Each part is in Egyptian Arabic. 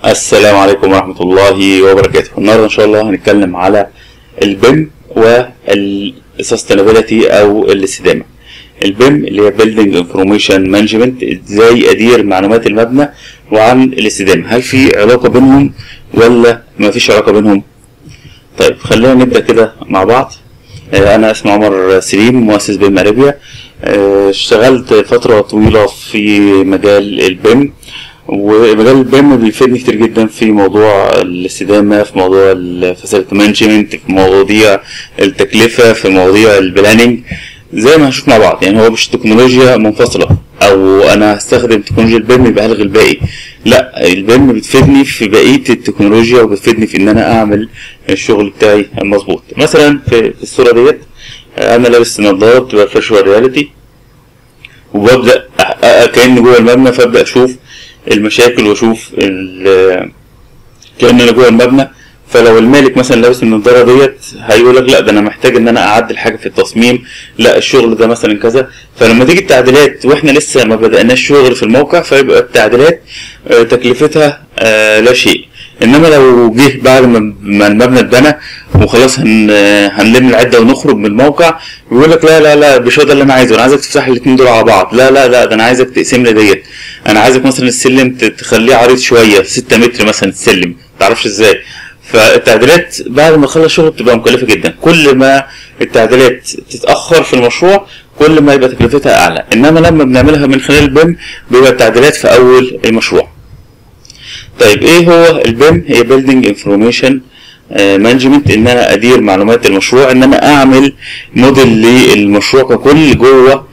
السلام عليكم ورحمة الله وبركاته النهاردة إن شاء الله هنتكلم على البيم والسستينابيلتي أو الاستدامة البيم اللي هي Building Information Management ازاي أدير معلومات المبنى وعن الاستدامة هل في علاقة بينهم ولا ما فيش علاقة بينهم طيب خلينا نبدأ كده مع بعض آه، أنا اسمي عمر سليم مؤسس بيم أرابيا آه، اشتغلت فترة طويلة في مجال البيم ومجال البيم بيفيدني كتير جدا في موضوع الاستدامة في موضوع الفاسيلتي مانجمنت في مواضيع التكلفة في مواضيع البلاننج زي ما هنشوف مع بعض يعني هو مش تكنولوجيا منفصلة او انا هستخدم تكنولوجيا البيم يبقى هلغي الباقي لا البيم بتفيدني في بقية التكنولوجيا وبتفيدني في ان انا اعمل الشغل بتاعي مظبوط مثلا في في الصورة ديت انا لابس نظارة بتبقى فيرشوال رياليتي وببدا أ- أ- كاني جوه المبنى فابدا اشوف المشاكل واشوف ال- كان انا جوه المبنى فلو المالك مثلا لابس النضاره ديت هيقول لك لا ده انا محتاج ان انا اعدل حاجه في التصميم لا الشغل ده مثلا كذا فلما تيجي التعديلات واحنا لسه ما بدأناش شغل في الموقع فيبقى التعديلات آه، تكلفتها آه، لا شيء انما لو جه بعد ما ما المبنى اتبنى وخلاص هن هنلم العده ونخرج من الموقع يقول لك لا لا لا مش هو ده اللي انا عايزه انا عايزك تفتح الاثنين دول على بعض لا لا لا ده انا عايزك تقسم لي ديت انا عايزك مثلا السلم ت- تخليه عريض شويه 6 متر مثلا السلم متعرفش ازاي فالتعديلات بعد ما تخلص شغل بتبقى مكلفه جدا كل ما التعديلات تتاخر في المشروع كل ما يبقى تكلفتها اعلى انما لما بنعملها من خلال البيم بيبقى التعديلات في اول المشروع طيب ايه هو البيم هي بيلدينج انفورميشن مانجمنت ان انا ادير معلومات المشروع ان انا اعمل موديل للمشروع ككل جوه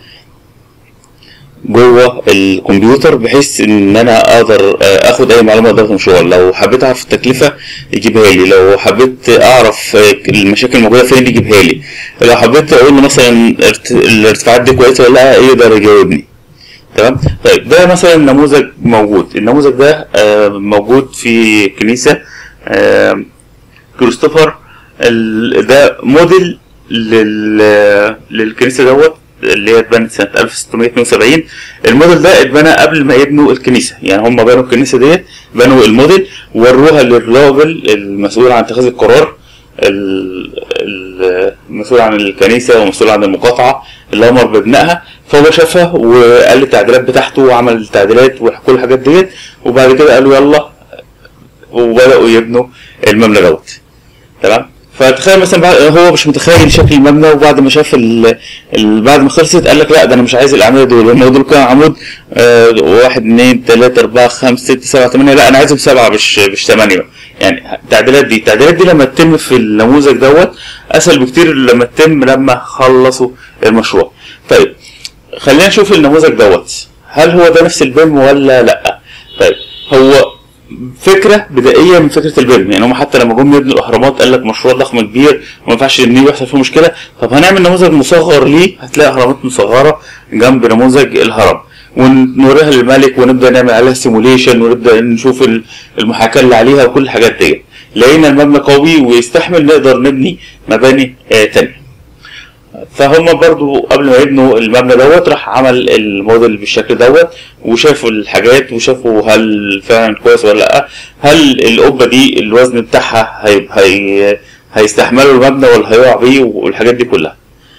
جوه الكمبيوتر بحيث ان انا اقدر آه، اخد اي معلومه داخل المشروع لو حبيت اعرف التكلفه يجيبها لي لو حبيت اعرف آه، المشاكل الموجوده فين يجيبها لي لو حبيت اقول له مثلا ارت- الارتفاعات دي كويسه ولا لا يقدر يجاوبني تمام طيب ده مثلا نموذج موجود النموذج ده آه، موجود في كنيسه آه، كريستوفر ال- ده موديل لل للكنيسه دوت اللي هي اتبنت سنه 1672 الموديل ده اتبنى قبل ما يبنوا الكنيسه يعني هم بنوا الكنيسه ديت بنوا الموديل وروها للراجل المسؤول عن اتخاذ القرار ال- ال- المسؤول عن الكنيسه ومسؤول عن المقاطعه اللي امر ببنائها فهو شافها وقال التعديلات بتاعته وعمل التعديلات وكل الحاجات ديت وبعد كده قالوا يلا وبداوا يبنوا المبنى دوت تمام فتخيل مثلا بعد هو مش متخيل شكل المبنى وبعد ما شاف ال... ال... بعد ما خلصت قال لك لا ده انا مش عايز الاعمده دول هم دول كام عمود آه واحد اثنين ثلاثة أربعة خمسة ستة سبعة ثمانية لا أنا عايزهم سبعة مش مش ثمانية يعني التعديلات دي التعديلات دي لما تتم في النموذج دوت أسهل بكتير لما تتم لما خلصوا المشروع طيب خلينا نشوف النموذج دوت هل هو ده نفس البيم ولا لا طيب هو فكره بدائيه من فكره البيم يعني هم حتى لما جم يبنوا الاهرامات قال لك مشروع ضخم كبير وما ينفعش نبنيه ويحصل فيه مشكله طب هنعمل نموذج مصغر ليه هتلاقي اهرامات مصغره جنب نموذج الهرم ونوريها للملك ونبدا نعمل عليها سيموليشن ونبدا نشوف ال- المحاكاه اللي عليها وكل الحاجات ديت لقينا المبنى قوي ويستحمل نقدر نبني مباني آه تانية فهم برضو قبل ما يبنوا المبنى دوت راح عمل الموديل بالشكل دوت وشافوا الحاجات وشافوا هل فعلا كويس ولا لا هل القبه دي الوزن بتاعها هي هي هيستحملوا المبنى ولا هيقع بيه والحاجات دي كلها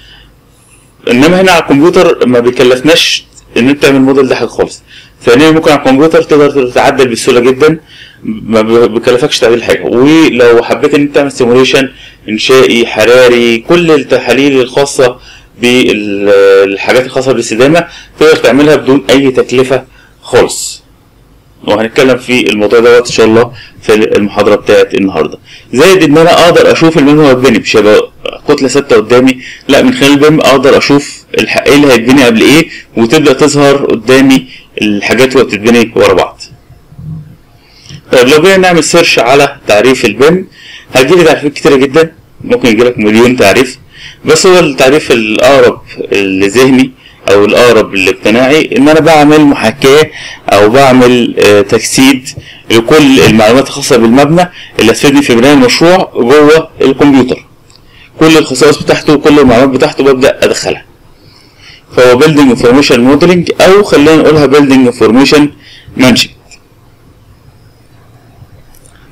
انما هنا على الكمبيوتر ما بيكلفناش ان انت تعمل موديل ده حاجه خالص ثانيا ممكن على الكمبيوتر تقدر تعدل بسهوله جدا ما بي- بيكلفكش تعديل حاجه ولو حبيت ان انت تعمل سيموليشن انشائي حراري كل التحاليل الخاصه بالحاجات الخاصه بالاستدامه تقدر تعملها بدون اي تكلفه خالص وهنتكلم في الموضوع دوت ان شاء الله في المحاضره بتاعت النهارده زائد ان انا اقدر اشوف المبنى هو اتبني مش هيبقى كتله ثابته قدامي لا من خلال البيم اقدر اشوف الح- ايه اللي هيتبني قبل ايه وتبدا تظهر قدامي الحاجات وهي بتتبني ورا بعض طيب لو جينا نعمل سيرش على تعريف البيم هتجيلي تعريفات كتيرة جدا ممكن يجيلك مليون تعريف بس هو التعريف الأقرب الذهني أو الأقرب الاقتناعي إن أنا بعمل محاكاة أو بعمل آه، تجسيد لكل المعلومات الخاصة بالمبنى اللي هتفيدني في بناء المشروع جوه الكمبيوتر كل الخصائص بتاعته وكل المعلومات بتاعته ببدأ أدخلها فهو building information modeling أو خلينا نقولها building information management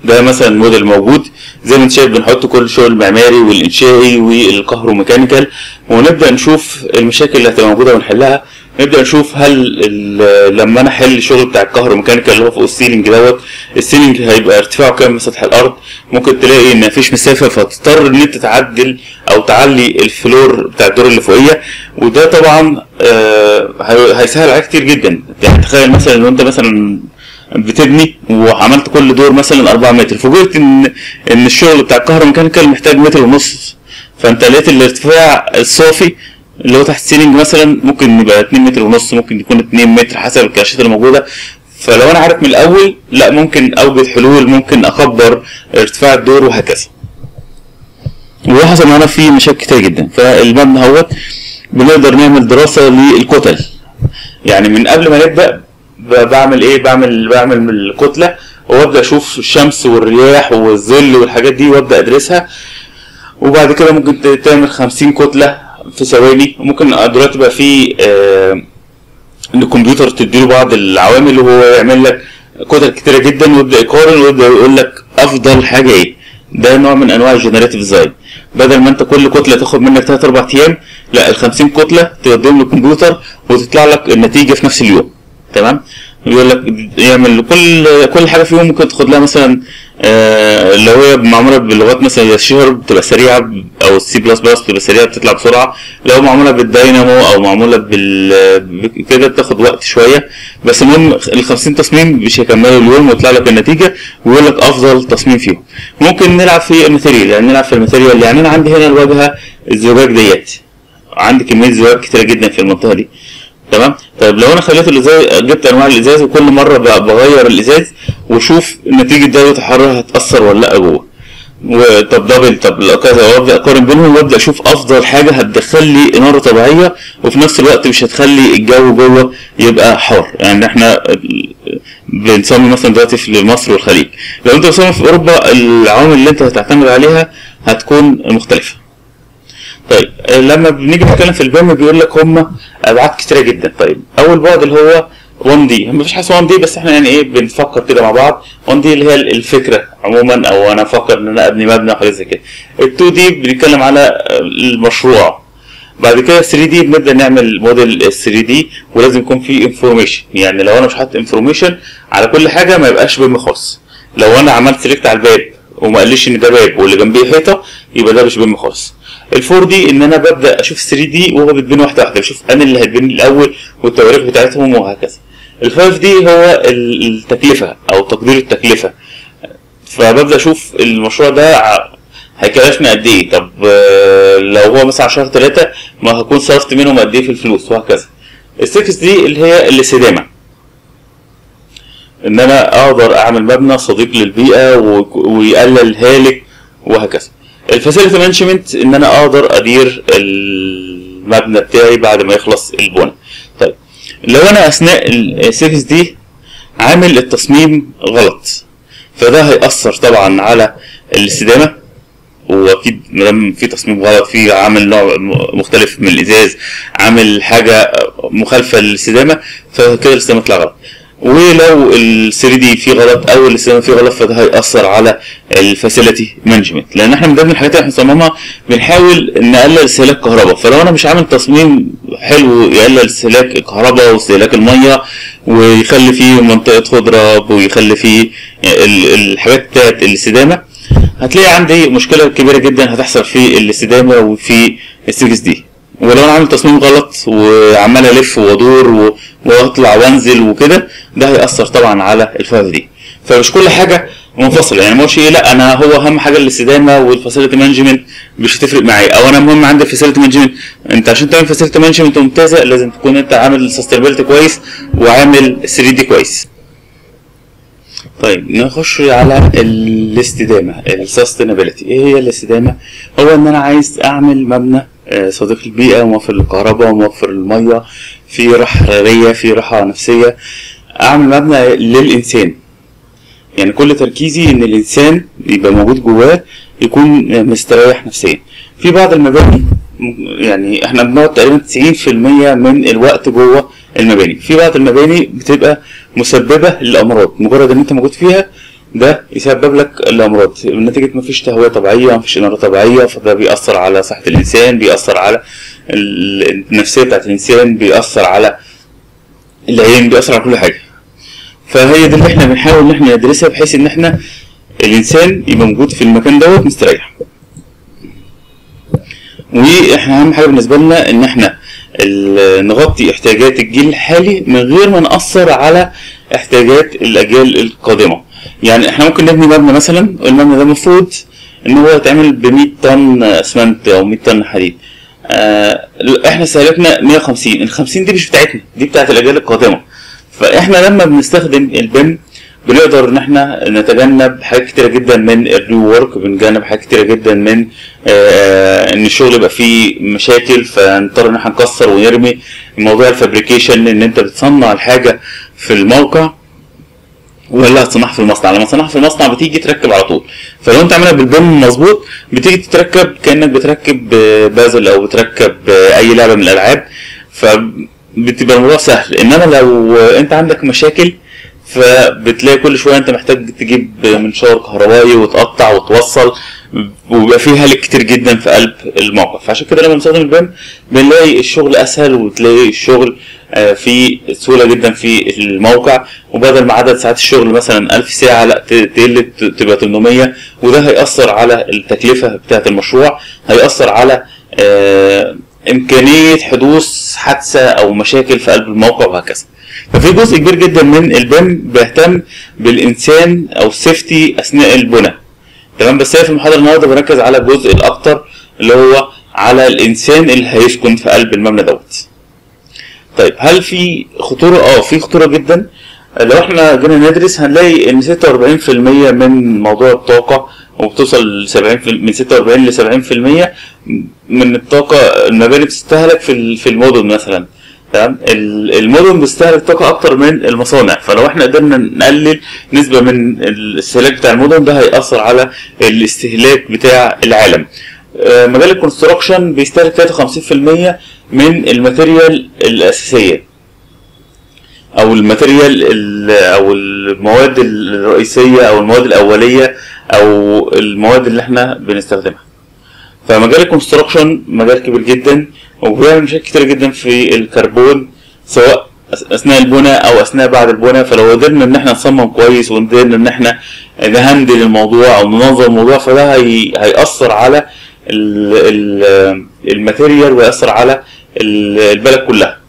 ده مثلا موديل موجود زي ما انت شايف بنحط كل شغل المعماري والانشائي والكهروميكانيكال ونبدا نشوف المشاكل اللي هتبقى موجوده ونحلها نبدا نشوف هل ال- لما انا احل الشغل بتاع الكهروميكانيكال اللي هو فوق السيلينج دوت السيلينج هيبقى ارتفاعه كام من سطح الارض ممكن تلاقي ان مفيش مسافه فتضطر ان انت تعدل او تعلي الفلور بتاع الدور اللي فوقيه وده طبعا آه، هي- هيسهل عليك كتير جدا يعني تخيل مثلا لو انت مثلا بتبني وعملت كل دور مثلا 4 متر فوجئت ان ان الشغل بتاع الكهروميكانيكال محتاج متر ونص فانت لقيت الارتفاع الصافي اللي هو تحت السيلينج مثلا ممكن يبقى 2 متر ونص ممكن يكون 2 متر حسب الكاشات اللي موجوده فلو انا عارف من الاول لا ممكن اوجد حلول ممكن اكبر ارتفاع الدور وهكذا وده حصل معانا في مشاكل كتير جدا فالمبنى اهوت بنقدر نعمل دراسه للكتل يعني من قبل ما نبدا ب- بعمل ايه بعمل بعمل من الكتله وابدا اشوف الشمس والرياح والظل والحاجات دي وابدا ادرسها وبعد كده ممكن ت- تعمل 50 كتله في ثواني وممكن دلوقتي بقى في آه ان الكمبيوتر تديله بعض العوامل وهو يعمل لك كتل كتيره جدا ويبدا يقارن ويبدا يقول لك افضل حاجه ايه ده نوع من انواع الجنريتيف ديزاين بدل ما انت كل كتله تاخد منك 3 4 ايام لا ال 50 كتله توديهم للكمبيوتر وتطلع لك النتيجه في نفس اليوم تمام يقول لك يعمل كل كل حاجه فيهم ممكن تاخد لها مثلا آه لو هي معموله بلغات مثلا زي الشهر بتبقى سريعه او السي بلس بلس بتبقى سريعه بتطلع بسرعه لو معموله بالداينامو او معموله بال كده بتاخد وقت شويه بس المهم ال 50 تصميم مش هيكملوا اليوم ويطلع لك النتيجه ويقول لك افضل تصميم فيهم ممكن نلعب في الماتيريال يعني نلعب في الماتيريال يعني انا عندي هنا الواجهه الزجاج ديت عندي كميه زجاج كتيره جدا في المنطقه دي تمام طيب لو انا خليت الازاز جبت انواع الازاز وكل مره ب- بغير الازاز واشوف نتيجه درجه الحراره هتاثر ولا لا جوه وطب دبل طب لو كذا وابدا اقارن بينهم وابدا اشوف افضل حاجه هتدخل لي اناره طبيعيه وفي نفس الوقت مش هتخلي الجو جوه يبقى حار يعني احنا بنصمم مثلا دلوقتي في مصر والخليج لو انت بتصمم في اوروبا العوامل اللي انت هتعتمد عليها هتكون مختلفه طيب لما بنيجي نتكلم في البيم بيقول لك هم ابعاد كتيره جدا طيب اول بعد اللي هو 1 دي مفيش حاجه 1 دي بس احنا يعني ايه بنفكر كده مع بعض 1 دي اللي هي الفكره عموما او انا افكر ان انا ابني مبنى وحاجات زي كده ال 2 دي بنتكلم على المشروع بعد كده 3 دي بنبدا نعمل موديل 3 دي ولازم يكون فيه انفورميشن يعني لو انا مش حاطط انفورميشن على كل حاجه ما يبقاش بيم خاص لو انا عملت سيلكت على الباب وما قاليش ان ده باب واللي جنبيه حيطه يبقى ده مش بيم خاص الفور دي ان انا ببدا اشوف 3 دي وهو بتبني واحده واحده بشوف انا اللي هتبني الاول والتواريخ بتاعتهم وهكذا الفايف دي هو ال- التكلفه او تقدير التكلفه فببدا اشوف المشروع ده ع- هيكلفني قد ايه طب آه، لو هو مثلا 10 3 ما هكون صرفت منهم قد ايه في الفلوس وهكذا السكس دي اللي هي الاستدامه ان انا اقدر اعمل مبنى صديق للبيئه و- ويقلل هالك وهكذا الفاسيلتي مانجمنت ان انا اقدر ادير المبنى بتاعي بعد ما يخلص البنى طيب لو انا اثناء السكس دي عامل التصميم غلط فده هيأثر طبعا على الاستدامه واكيد ما دام في تصميم غلط في عامل نوع م- مختلف من الازاز عامل حاجه مخالفه للاستدامه فكده الاستدامه تطلع غلط ولو ال 3 دي فيه غلط او الاستدامه فيه غلط فده هيأثر على الفاسيلتي مانجمنت لان احنا من ضمن الحاجات اللي احنا بنصممها بنحاول نقلل استهلاك الكهرباء فلو انا مش عامل تصميم حلو يقلل استهلاك الكهرباء واستهلاك الميه ويخلي فيه منطقه خضره ويخلي فيه ال- الحاجات بتاعت الاستدامه هتلاقي عندي مشكله كبيره جدا هتحصل في الاستدامه وفي السكس دي ولو انا عامل تصميم غلط وعمال الف وادور و- واطلع وانزل وكده ده هيأثر طبعا على الفايف دي فمش كل حاجه منفصله يعني ما اقولش ايه لا انا هو اهم حاجه الاستدامه والفاسيلتي مانجمنت مش هتفرق معايا او انا مهم عندي الفاسيلتي مانجمنت انت عشان تعمل فاسيلتي مانجمنت ممتازه لازم تكون انت عامل سستينابيلتي كويس وعامل 3 دي كويس طيب نخش على الاستدامه السستينابيلتي ايه هي الاستدامه هو ان انا عايز اعمل مبنى آه، صديق للبيئه موفر للكهرباء موفر للميه في راحه حراريه في راحه نفسيه اعمل مبنى للانسان يعني كل تركيزي ان الانسان يبقى موجود جواه يكون مستريح نفسيا في بعض المباني م- يعني احنا بنقعد تقريبا 90% من الوقت جوه المباني في بعض المباني بتبقى مسببه للامراض مجرد ان انت موجود فيها ده يسبب لك الامراض نتيجه مفيش تهويه طبيعيه مفيش اناره طبيعيه فده بيأثر على صحه الانسان بيأثر على ال- النفسيه بتاعت الانسان بيأثر على العين بيأثر على كل حاجه فهي دي اللي احنا بنحاول ان احنا ندرسها بحيث ان احنا الانسان يبقى موجود في المكان دوت مستريح واحنا اهم حاجه بالنسبه لنا ان احنا ال- نغطي احتياجات الجيل الحالي من غير ما نأثر على احتياجات الاجيال القادمه يعني احنا ممكن نبني مبنى مثلا المبنى ده المفروض ان هو يتعمل ب 100 طن اسمنت او 100 طن حديد آه احنا استهلكنا 150 ال 50 دي مش بتاعتنا دي بتاعت الاجيال القادمه فاحنا لما بنستخدم البيم بنقدر ان احنا نتجنب حاجات كتيره جدا من الري ورك بنتجنب حاجات كتيره جدا من آه ان الشغل يبقى فيه مشاكل فنضطر ان احنا نكسر ونرمي موضوع الفابريكيشن ان انت بتصنع الحاجه في الموقع ولا هتصنعها في المصنع لما تصنعها في المصنع بتيجي تركب على طول فلو انت عاملها بالبيم مظبوط بتيجي تتركب كانك بتركب بازل او بتركب اي لعبه من الالعاب فبتبقى الموضوع سهل انما لو انت عندك مشاكل فبتلاقي كل شويه انت محتاج تجيب منشار كهربائي وتقطع وتوصل وبيبقى فيه هلك كتير جدا في قلب الموقع فعشان كده لما بنستخدم البيم بنلاقي الشغل اسهل وتلاقي الشغل آه، في سهوله جدا في الموقع وبدل ما عدد ساعات الشغل مثلا 1000 ساعه لا ت- تقل ت- تبقى 800 وده هيأثر على التكلفه بتاعه المشروع هيأثر على آه، امكانيه حدوث حادثه او مشاكل في قلب الموقع وهكذا ففي جزء كبير جدا من البيم بيهتم بالانسان او السيفتي اثناء البناء تمام بس هي في المحاضره النهارده بركز على الجزء الاكتر اللي هو على الانسان اللي هيسكن في قلب المبنى دوت طيب هل في خطوره اه في خطوره جدا لو احنا جينا ندرس هنلاقي ان 46% من موضوع الطاقه وبتوصل ل 70 في- من 46 ل 70% من الطاقه المباني بتستهلك في ال- في المدن مثلا تمام ال- المدن بتستهلك طاقه اكتر من المصانع فلو احنا قدرنا نقلل نسبه من الاستهلاك بتاع المدن ده هيأثر على الاستهلاك بتاع العالم آه، مجال الكونستراكشن بيستهلك 53% من الماتيريال الاساسيه او الماتيريال ال- او المواد الرئيسيه او المواد الاوليه او المواد اللي احنا بنستخدمها فمجال الكونستراكشن مجال كبير جدا وبيعمل مشاكل كتير جدا في الكربون سواء أث- اثناء البناء او اثناء بعد البناء فلو قدرنا ان احنا نصمم كويس وقدرنا ان احنا نهندل الموضوع او ننظم الموضوع فده هي... هيأثر على ال... ال... الماتيريال ويأثر على ال- البلد كلها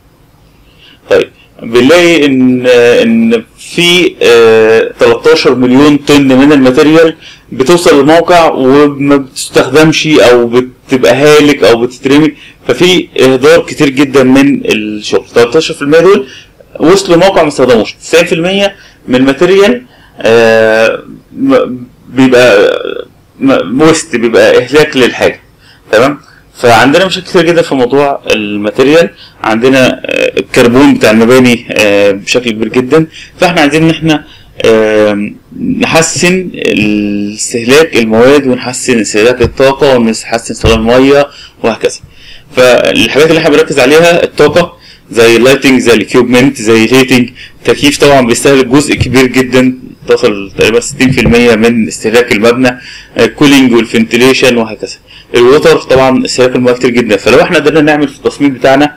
طيب بنلاقي ان ان في آه، 13 مليون طن من الماتيريال بتوصل للموقع وما بتستخدمش او بتبقى هالك او بتترمي ففي اهدار كتير جدا من الشغل 13% دول وصلوا الموقع ما استخدموش 90% من الماتيريال آه، م- بيبقى م- ويست بيبقى اهلاك للحاجه تمام فعندنا مشاكل كتير جدا في موضوع الماتيريال عندنا آه، الكربون بتاع المباني آه، بشكل كبير جدا فاحنا عايزين ان احنا آم، نحسن استهلاك المواد ونحسن استهلاك الطاقة ونحسن استخدام المية وهكذا فالحاجات اللي احنا بنركز عليها الطاقة زي اللايتنج زي الاكيوبمنت زي الهيتنج التكييف طبعا بيستهلك جزء كبير جدا تصل تقريبا 60% من استهلاك المبنى الكولينج والفنتليشن وهكذا الوتر طبعا استهلاك المياه كتير جدا فلو احنا قدرنا نعمل في التصميم بتاعنا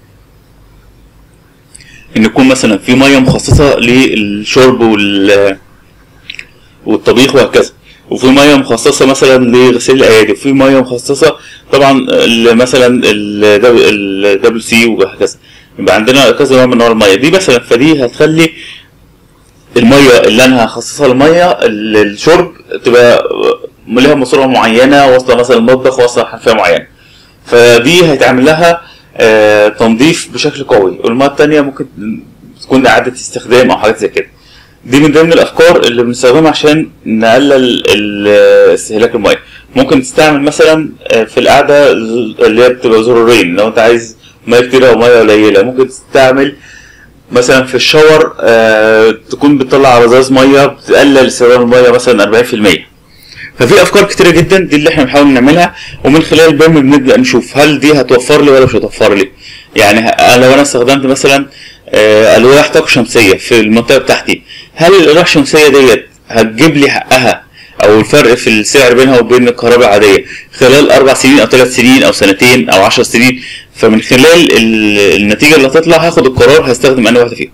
ان يكون مثلا في ميه مخصصه للشرب وال والطبيخ وهكذا وفي ميه مخصصه مثلا لغسيل الايادي وفي ميه مخصصه طبعا ل- مثلا الدبليو سي وهكذا يبقى عندنا كذا نوع من انواع الميه دي مثلا فدي هتخلي الميه اللي انا هخصصها الميه للشرب تبقى لها ماسوره معينه واصله مثلا المطبخ واصله حنفيه معينه فدي هيتعمل لها آه، تنظيف بشكل قوي والميه التانية ممكن تكون اعاده استخدام او حاجات زي كده دي من ضمن الافكار اللي بنستخدمها عشان نقلل ال- استهلاك الميه ممكن تستعمل مثلا آه، في القعده اللي هي بتبقى زرارين لو انت عايز ميه كتير او ميه قليله ممكن تستعمل مثلا في الشاور آه تكون بتطلع رذاذ ميه بتقلل استخدام الميه مثلا 40% ففي افكار كتيره جدا دي اللي احنا بنحاول نعملها ومن خلال البيم بنبدا نشوف هل دي هتوفر لي ولا مش هتوفر لي يعني ه- لو انا استخدمت مثلا آه، الواح طاقه شمسيه في المنطقه بتاعتي هل الالواح الشمسيه ديت هتجيب لي حقها او الفرق في السعر بينها وبين الكهرباء العاديه خلال اربع سنين او ثلاث سنين او سنتين او عشر سنين فمن خلال ال- النتيجه اللي هتطلع هاخد القرار هستخدم انهي واحده فيهم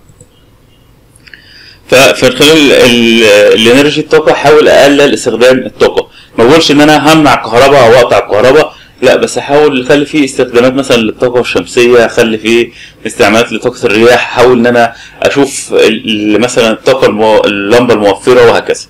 ففي خلال ال- الانرجي الطاقه احاول اقلل استخدام الطاقه ما بقولش ان انا همنع الكهرباء او اقطع الكهرباء لا بس احاول اخلي فيه استخدامات مثلا للطاقه الشمسيه اخلي فيه استعمالات لطاقه الرياح احاول ان انا اشوف ال- مثلا الطاقه المو... اللمبه الموفره وهكذا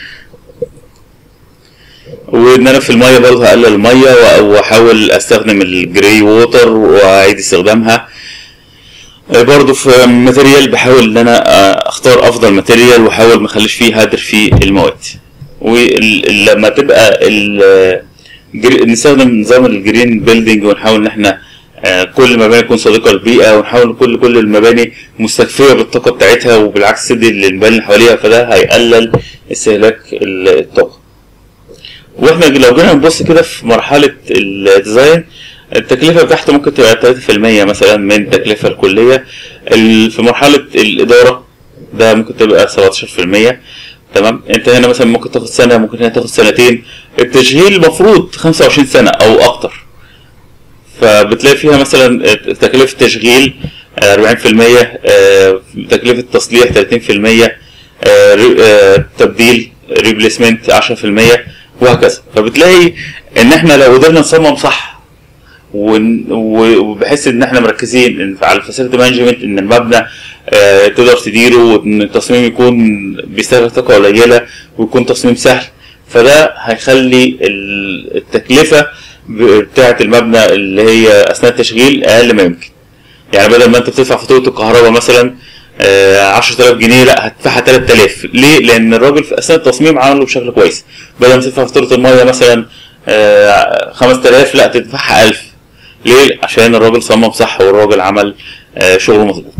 وان انا في الميه برضه هقلل الميه وأ- واحاول استخدم الجري ووتر واعيد استخدامها برضه في ماتيريال بحاول ان انا آه، اختار افضل ماتيريال واحاول ما اخليش فيه هدر في المواد ولما تبقى ال- جري- نستخدم نظام الجرين بيلدينج ونحاول ان احنا آه، كل المباني تكون صديقه للبيئه ونحاول كل كل المباني مستكفيه بالطاقه بتاعتها وبالعكس تدي للمباني اللي حواليها فده هيقلل استهلاك ال- الطاقه واحنا لو جينا نبص كده في مرحله الديزاين التكلفه بتاعته ممكن تبقى 3% مثلا من التكلفه الكليه ال- في مرحله الاداره ده ممكن تبقى 17% تمام انت هنا مثلا ممكن تاخد سنه ممكن هنا تاخد سنتين التشغيل المفروض 25 سنه او اكتر فبتلاقي فيها مثلا تكلفه تشغيل آه، 40% آه، تكلفه تصليح 30% آه، ري- آه، تبديل ريبليسمنت 10% وهكذا فبتلاقي ان احنا لو قدرنا نصمم صح ون- و- وبحيث ان احنا مركزين إن- على الفاسيلتي مانجمنت ان المبنى آه، تقدر تديره وان التصميم يكون بيستهلك طاقه قليله ويكون تصميم سهل فده هيخلي ال- التكلفه ب- بتاعه المبنى اللي هي اثناء التشغيل اقل ما يمكن يعني بدل ما انت بتدفع فاتوره الكهرباء مثلا آه، 10000 جنيه لا هتدفعها 3000 ليه؟ لان الراجل في اثناء التصميم عمله بشكل كويس بدل ما تدفع فاتوره الميه مثلا آه، 5000 لا تدفعها 1000 ليه؟ عشان الراجل صمم صح والراجل عمل آه، شغله مظبوط.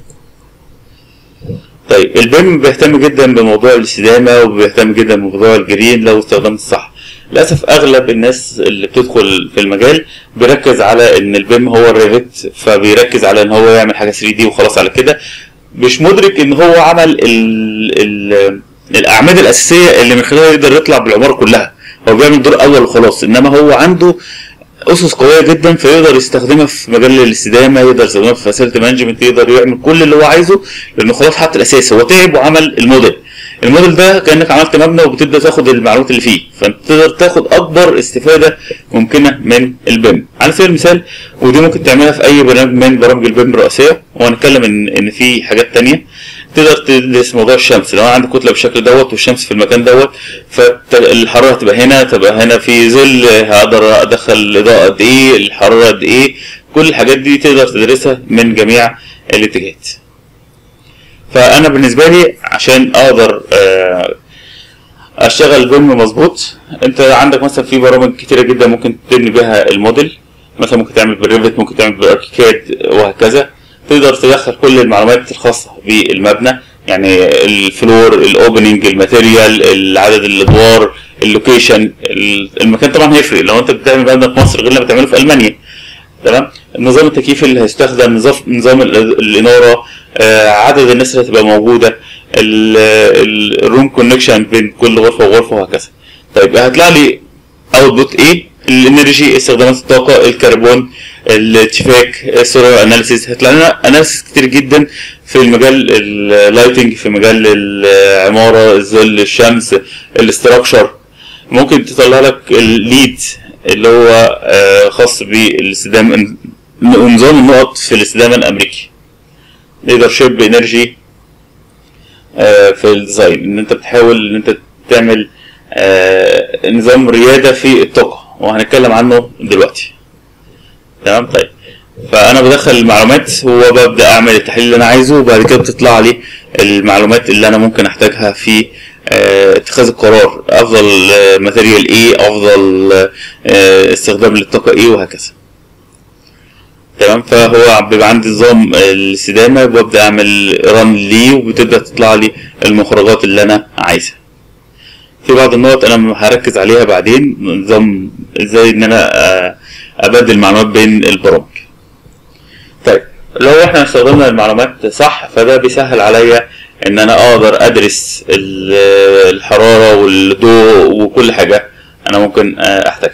طيب البيم بيهتم جدا بموضوع الاستدامه وبيهتم جدا بموضوع الجرين لو استخدمت صح. للاسف اغلب الناس اللي بتدخل في المجال بيركز على ان البيم هو الريفت فبيركز على ان هو يعمل حاجه 3 دي وخلاص على كده مش مدرك ان هو عمل ال ال الاعمده الاساسيه اللي من خلالها يقدر يطلع بالعماره كلها هو بيعمل دور اول وخلاص انما هو عنده اسس قويه جدا فيقدر يستخدمها في مجال الاستدامه يقدر يستخدمها في فاسيلتي مانجمنت يقدر يعمل كل اللي هو عايزه لانه خلاص حط الاساس هو تعب وعمل الموديل الموديل ده كانك عملت مبنى وبتبدا تاخد المعلومات اللي فيه فانت تقدر تاخد اكبر استفاده ممكنه من البيم على سبيل المثال ودي ممكن تعملها في اي برنامج من برامج البيم الرئيسيه وهنتكلم ان ان في حاجات تانية تقدر تدرس موضوع الشمس لو عندك كتله بالشكل دوت والشمس في المكان دوت فالحراره هتبقى هنا تبقى هنا في ظل هقدر ادخل اضاءه قد ايه الحراره قد ايه كل الحاجات دي تقدر تدرسها من جميع الاتجاهات فانا بالنسبه لي عشان اقدر آه، اشتغل بيم مظبوط انت عندك مثلا في برامج كتيره جدا ممكن تبني بيها الموديل مثلا ممكن تعمل بالريفت ممكن تعمل بالاركيكاد وهكذا تقدر تدخل كل المعلومات الخاصه بالمبنى يعني الفلور الاوبننج الماتيريال عدد الادوار اللوكيشن المكان طبعا هيفرق لو انت بتعمل مبنى في مصر غير لما تعمله في المانيا تمام نظام التكييف اللي هيستخدم نظام نظام ال- الاناره آه، عدد الناس اللي هتبقى موجوده الروم كونكشن بين كل غرفه وغرفه وهكذا طيب هيطلع لي اوتبوت ايه الانرجي استخدامات الطاقه الكربون الاتفاق السولار اناليسيس هيطلع لنا اناليسيس كتير جدا في المجال اللايتنج في مجال العماره الظل الشمس الاستراكشر ممكن تطلع لك الليد اللي هو آه، خاص بالاستدامه نظام النقط في الاستدامه الامريكي ليدرشيب انرجي في الديزاين ان انت بتحاول ان انت تعمل آه، نظام رياده في الطاقه وهنتكلم عنه دلوقتي تمام طيب فانا بدخل المعلومات وببدا اعمل التحليل اللي انا عايزه وبعد كده بتطلع لي المعلومات اللي انا ممكن احتاجها في آه، اتخاذ القرار افضل آه، ماتيريال ايه افضل آه، استخدام للطاقه ايه وهكذا تمام فهو بيبقى عندي نظام الاستدامه وببدا اعمل ران ليه وبتبدا تطلع لي المخرجات اللي انا عايزها في بعض النقط انا هركز عليها بعدين نظام ازاي ان انا آه، ابدل معلومات بين البرامج طيب لو احنا استخدمنا المعلومات صح فده بيسهل عليا ان انا اقدر ادرس ال- الحراره والضوء وكل حاجه انا ممكن آه، احتاجها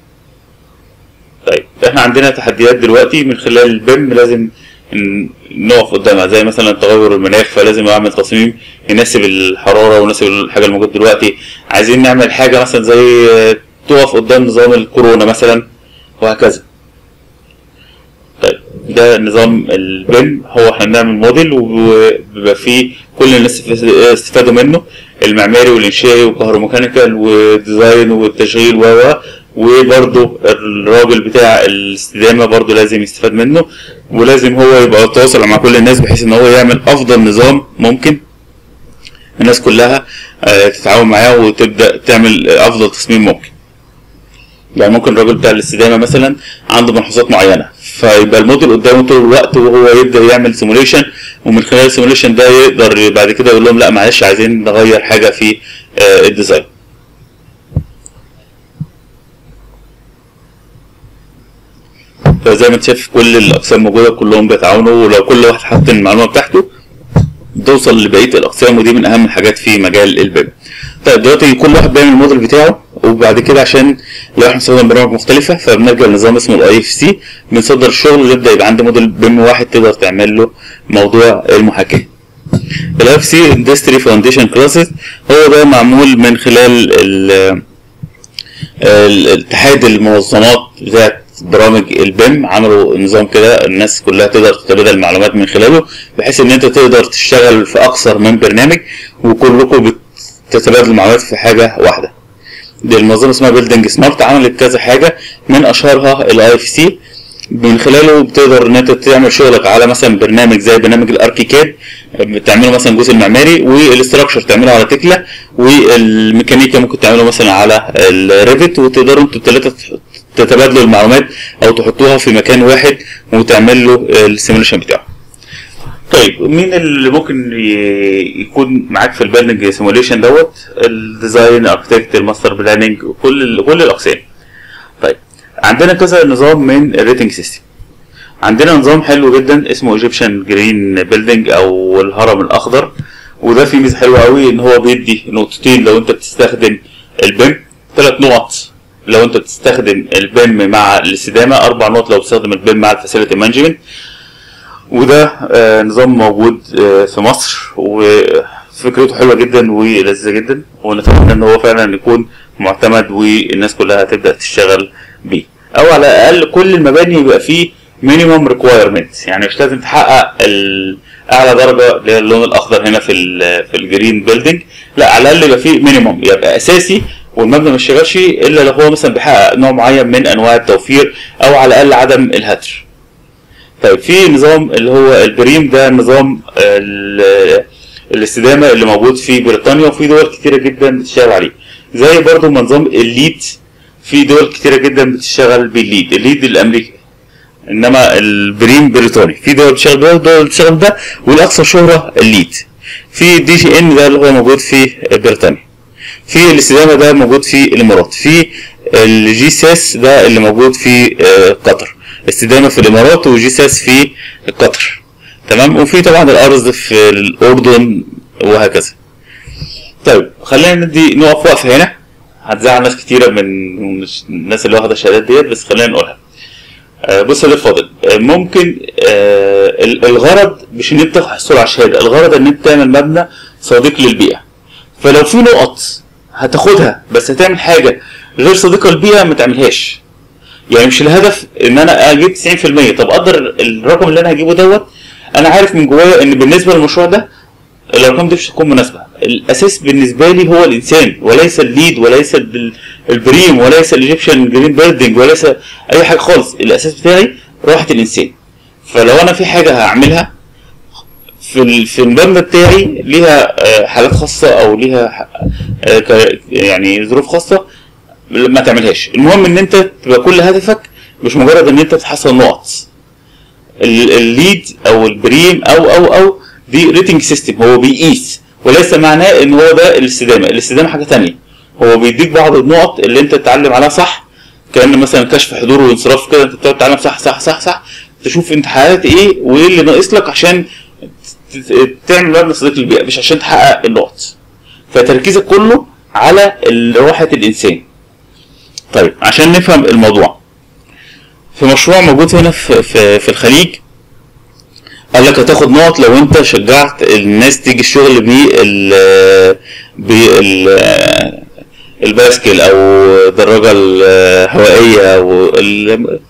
طيب احنا عندنا تحديات دلوقتي من خلال البيم لازم ن- نقف قدامها زي مثلا تغير المناخ فلازم اعمل تصميم يناسب الحراره ويناسب الحاجه الموجوده دلوقتي عايزين نعمل حاجه مثلا زي آه، تقف قدام نظام الكورونا مثلا وهكذا طيب ده نظام البيم هو احنا بنعمل موديل وبيبقى فيه كل الناس استفادوا منه المعماري والانشائي والكهروميكانيكال والديزاين والتشغيل و و وبرضه الراجل بتاع الاستدامه برضه لازم يستفاد منه ولازم هو يبقى يتواصل مع كل الناس بحيث ان هو يعمل افضل نظام ممكن الناس كلها آه، تتعاون معاه وتبدا تعمل افضل تصميم ممكن يعني ممكن الراجل بتاع الاستدامه مثلا عنده ملحوظات معينه فيبقى الموديل قدامه طول الوقت وهو يبدا يعمل سيموليشن ومن خلال السيموليشن ده يقدر بعد كده يقول لهم لا معلش عايزين نغير حاجه في آه، الديزاين فزي ما انت شايف كل الاقسام موجوده كلهم بيتعاونوا ولو كل واحد حط المعلومه بتاعته توصل لبقيه الاقسام ودي من اهم الحاجات في مجال البيم. طيب دلوقتي كل واحد بيعمل الموديل بتاعه وبعد كده عشان لو احنا بنستخدم برامج مختلفه فبنلجا لنظام اسمه الاي اف سي بنصدر الشغل ويبدا يبقى عندي موديل بيم واحد تقدر تعمل له موضوع المحاكاه. الاي اف سي اندستري فاونديشن كلاسز هو ده معمول من خلال ال- الاتحاد المنظمات بتاعت برامج البيم عملوا نظام كده الناس كلها تقدر تتبادل معلومات من خلاله بحيث ان انت تقدر تشتغل في اكثر من برنامج وكلكم بتتبادلوا معلومات في حاجه واحده دي المنظمه اسمها بيلدنج سمارت عملت كذا حاجه من اشهرها الاي اف سي من خلاله بتقدر ان انت تعمل شغلك على مثلا برنامج زي برنامج الاركيكاد بتعمله مثلا الجزء المعماري والاستراكشر تعمله على تكلا والميكانيكا ممكن تعمله مثلا على الريفت وتقدروا انتوا الثلاثه تتبادلوا المعلومات او تحطوها في مكان واحد وتعمل له السيموليشن بتاعه. طيب مين اللي ممكن ي- يكون معاك في البيلدنج سيموليشن دوت الديزاين اركتكت الماستر بلاننج كل كل الاقسام. طيب عندنا كذا نظام من الريتنج سيستم. عندنا نظام حلو جدا اسمه ايجيبشن جرين بيلدينج او الهرم الاخضر وده فيه ميزه حلوه قوي ان هو بيدي نقطتين لو انت بتستخدم البيم ثلاث نقط لو انت بتستخدم البيم مع الاستدامه اربع نقط لو بتستخدم البيم مع الفاسيلتي مانجمنت وده آه، نظام موجود آه، في مصر وفكرته حلوه جدا ولذيذه جدا ونتمنى ان هو فعلا يكون معتمد والناس كلها تبدا تشتغل بيه او على الاقل كل المباني يبقى فيه مينيمم ريكوايرمنت يعني مش لازم تحقق ال- اعلى درجه اللي هي اللون الاخضر هنا في ال في الجرين بيلدينج لا على الاقل يبقى فيه مينيمم يبقى اساسي والمبنى ما يشتغلش الا لو هو مثلا بيحقق نوع معين من انواع التوفير او على الاقل عدم الهدر طيب في نظام اللي هو البريم ده نظام ال- الاستدامه اللي موجود في بريطانيا وفي دول كتيره جدا بتشتغل عليه زي برضو نظام الليد في دول كتيره جدا بتشتغل بالليد الليد الامريكي انما البريم بريطاني في دول بتشتغل ده ودول بتشتغل ده والاكثر شهره الليد في دي جي ان ده اللي هو موجود في بريطانيا في الاستدامه ده موجود في الامارات في الجي ساس ده اللي موجود في آه، قطر استدامه في الامارات وجي ساس في قطر تمام وفي طبعا الارز في الاردن وهكذا طيب خلينا ندي نقف وقفه هنا هتزعل ناس كتيره من من الناس اللي واخده الشهادات ديت بس خلينا نقولها آه، بص يا فاضل آه، ممكن آه، ال- الغرض مش ان انت تحصل على شهاده الغرض ان انت تعمل مبنى صديق للبيئه فلو في نقط هتاخدها بس هتعمل حاجه غير صديقه للبيئه ما تعملهاش يعني مش الهدف ان انا اجيب 90% طب قدر الرقم اللي انا هجيبه دوت انا عارف من جوايا ان بالنسبه للمشروع ده الارقام دي مش هتكون مناسبه الاساس بالنسبه لي هو الانسان وليس الليد وليس ال- البريم وليس الايجيبشن جرين بيلدينج وليس اي حاجه خالص الاساس بتاعي راحه الانسان فلو انا في حاجه هعملها في ال- في المبنى بتاعي ليها آه، حالات خاصه او ليها ح- آه، ك- يعني ظروف خاصه ما تعملهاش المهم ان انت تبقى كل هدفك مش مجرد ان انت تحصل نقط ال- الليد او البريم او او او دي ريتنج سيستم هو بيقيس وليس معناه ان هو ده الاستدامه الاستدامه حاجه تانية هو بيديك بعض النقط اللي انت تتعلم عليها صح كان مثلا كشف حضور وانصراف كده انت بتقعد تتعلم صح صح صح صح تشوف انت حققت ايه وايه اللي ناقص لك عشان ت- تعمل مبنى صديق للبيئه مش عشان تحقق النقط فتركيزك كله على ال- راحه الانسان طيب عشان نفهم الموضوع في مشروع موجود هنا في في, في الخليج قال لك هتاخد نقط لو انت شجعت الناس تيجي الشغل بال بال الباسكل او الدراجه الهوائيه او ال- ال-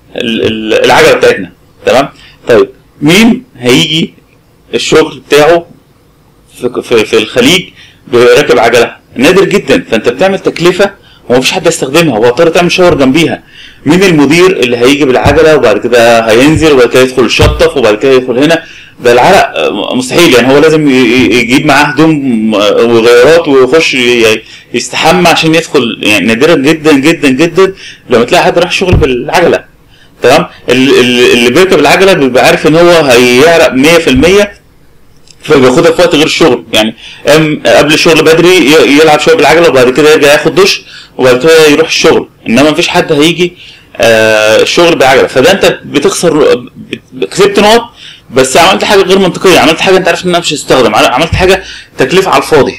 ال- العجله بتاعتنا تمام طيب مين هيجي الشغل بتاعه في, في, في الخليج راكب عجله نادر جدا فانت بتعمل تكلفه هو مفيش حد يستخدمها هو اضطر تعمل شاور جنبيها مين المدير اللي هيجي بالعجله وبعد كده هينزل وبعد كده يدخل الشطف وبعد كده يدخل هنا ده العرق آه، مستحيل يعني هو لازم ي- ي- يجيب معاه هدوم آه، وغيارات ويخش ي- يستحمى عشان يدخل يعني نادرا جدا جدا جدا لما تلاقي حد راح شغل بالعجله تمام ال- ال- اللي بيركب العجله بيبقى عارف ان هو هيعرق 100% فبياخدها في وقت غير الشغل يعني قام قبل الشغل بدري ي- يلعب شويه بالعجله وبعد كده يرجع ياخد دش وبعد كده يروح الشغل انما مفيش حد هيجي آه الشغل بعجله فده انت بتخسر بت- كسبت نقط بس عملت حاجه غير منطقيه عملت حاجه انت عارف انها مش هتستخدم عمل- عملت حاجه تكلفه على الفاضي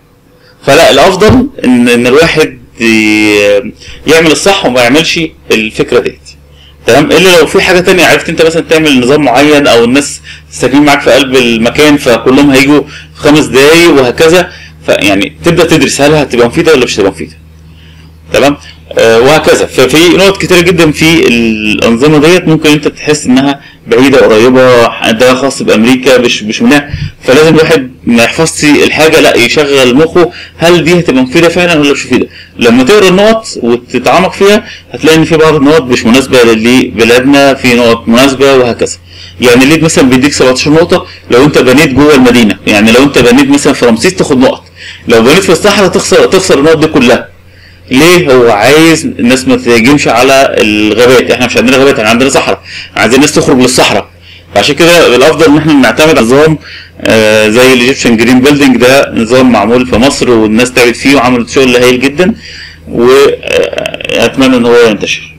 فلا الافضل ان ان الواحد ي- يعمل الصح وما يعملش الفكره ديت تمام الا لو في حاجه تانية عرفت انت مثلا تعمل نظام معين او الناس ساكنين معاك في قلب المكان فكلهم هيجوا في خمس دقايق وهكذا فيعني تبدا تدرس هل هتبقى مفيده ولا مش هتبقى مفيده تمام آه وهكذا ففي نقط كتيره جدا في الانظمه ديت ممكن انت تحس انها بعيده قريبه ده خاص بامريكا مش مش منها فلازم الواحد ما يحفظش الحاجه لا يشغل مخه هل دي هتبقى مفيده فعلا ولا مش مفيده لما تقرا النقط وتتعمق فيها هتلاقي ان في بعض النقط مش مناسبه لبلادنا في نقط مناسبه وهكذا يعني الليد مثلا بيديك 17 نقطه لو انت بنيت جوه المدينه يعني لو انت بنيت مثلا في رمسيس تاخد نقط لو بنيت في الصحراء تخسر تخسر النقط دي كلها ليه هو عايز الناس ما تهاجمش على الغابات احنا مش عندنا غابات احنا عندنا صحراء عايزين الناس تخرج للصحراء فعشان كده الافضل ان احنا نعتمد على نظام آه زي الايجيبشن جرين بيلدينج ده نظام معمول في مصر والناس تعبت فيه وعملت شغل هايل جدا واتمنى ان هو ينتشر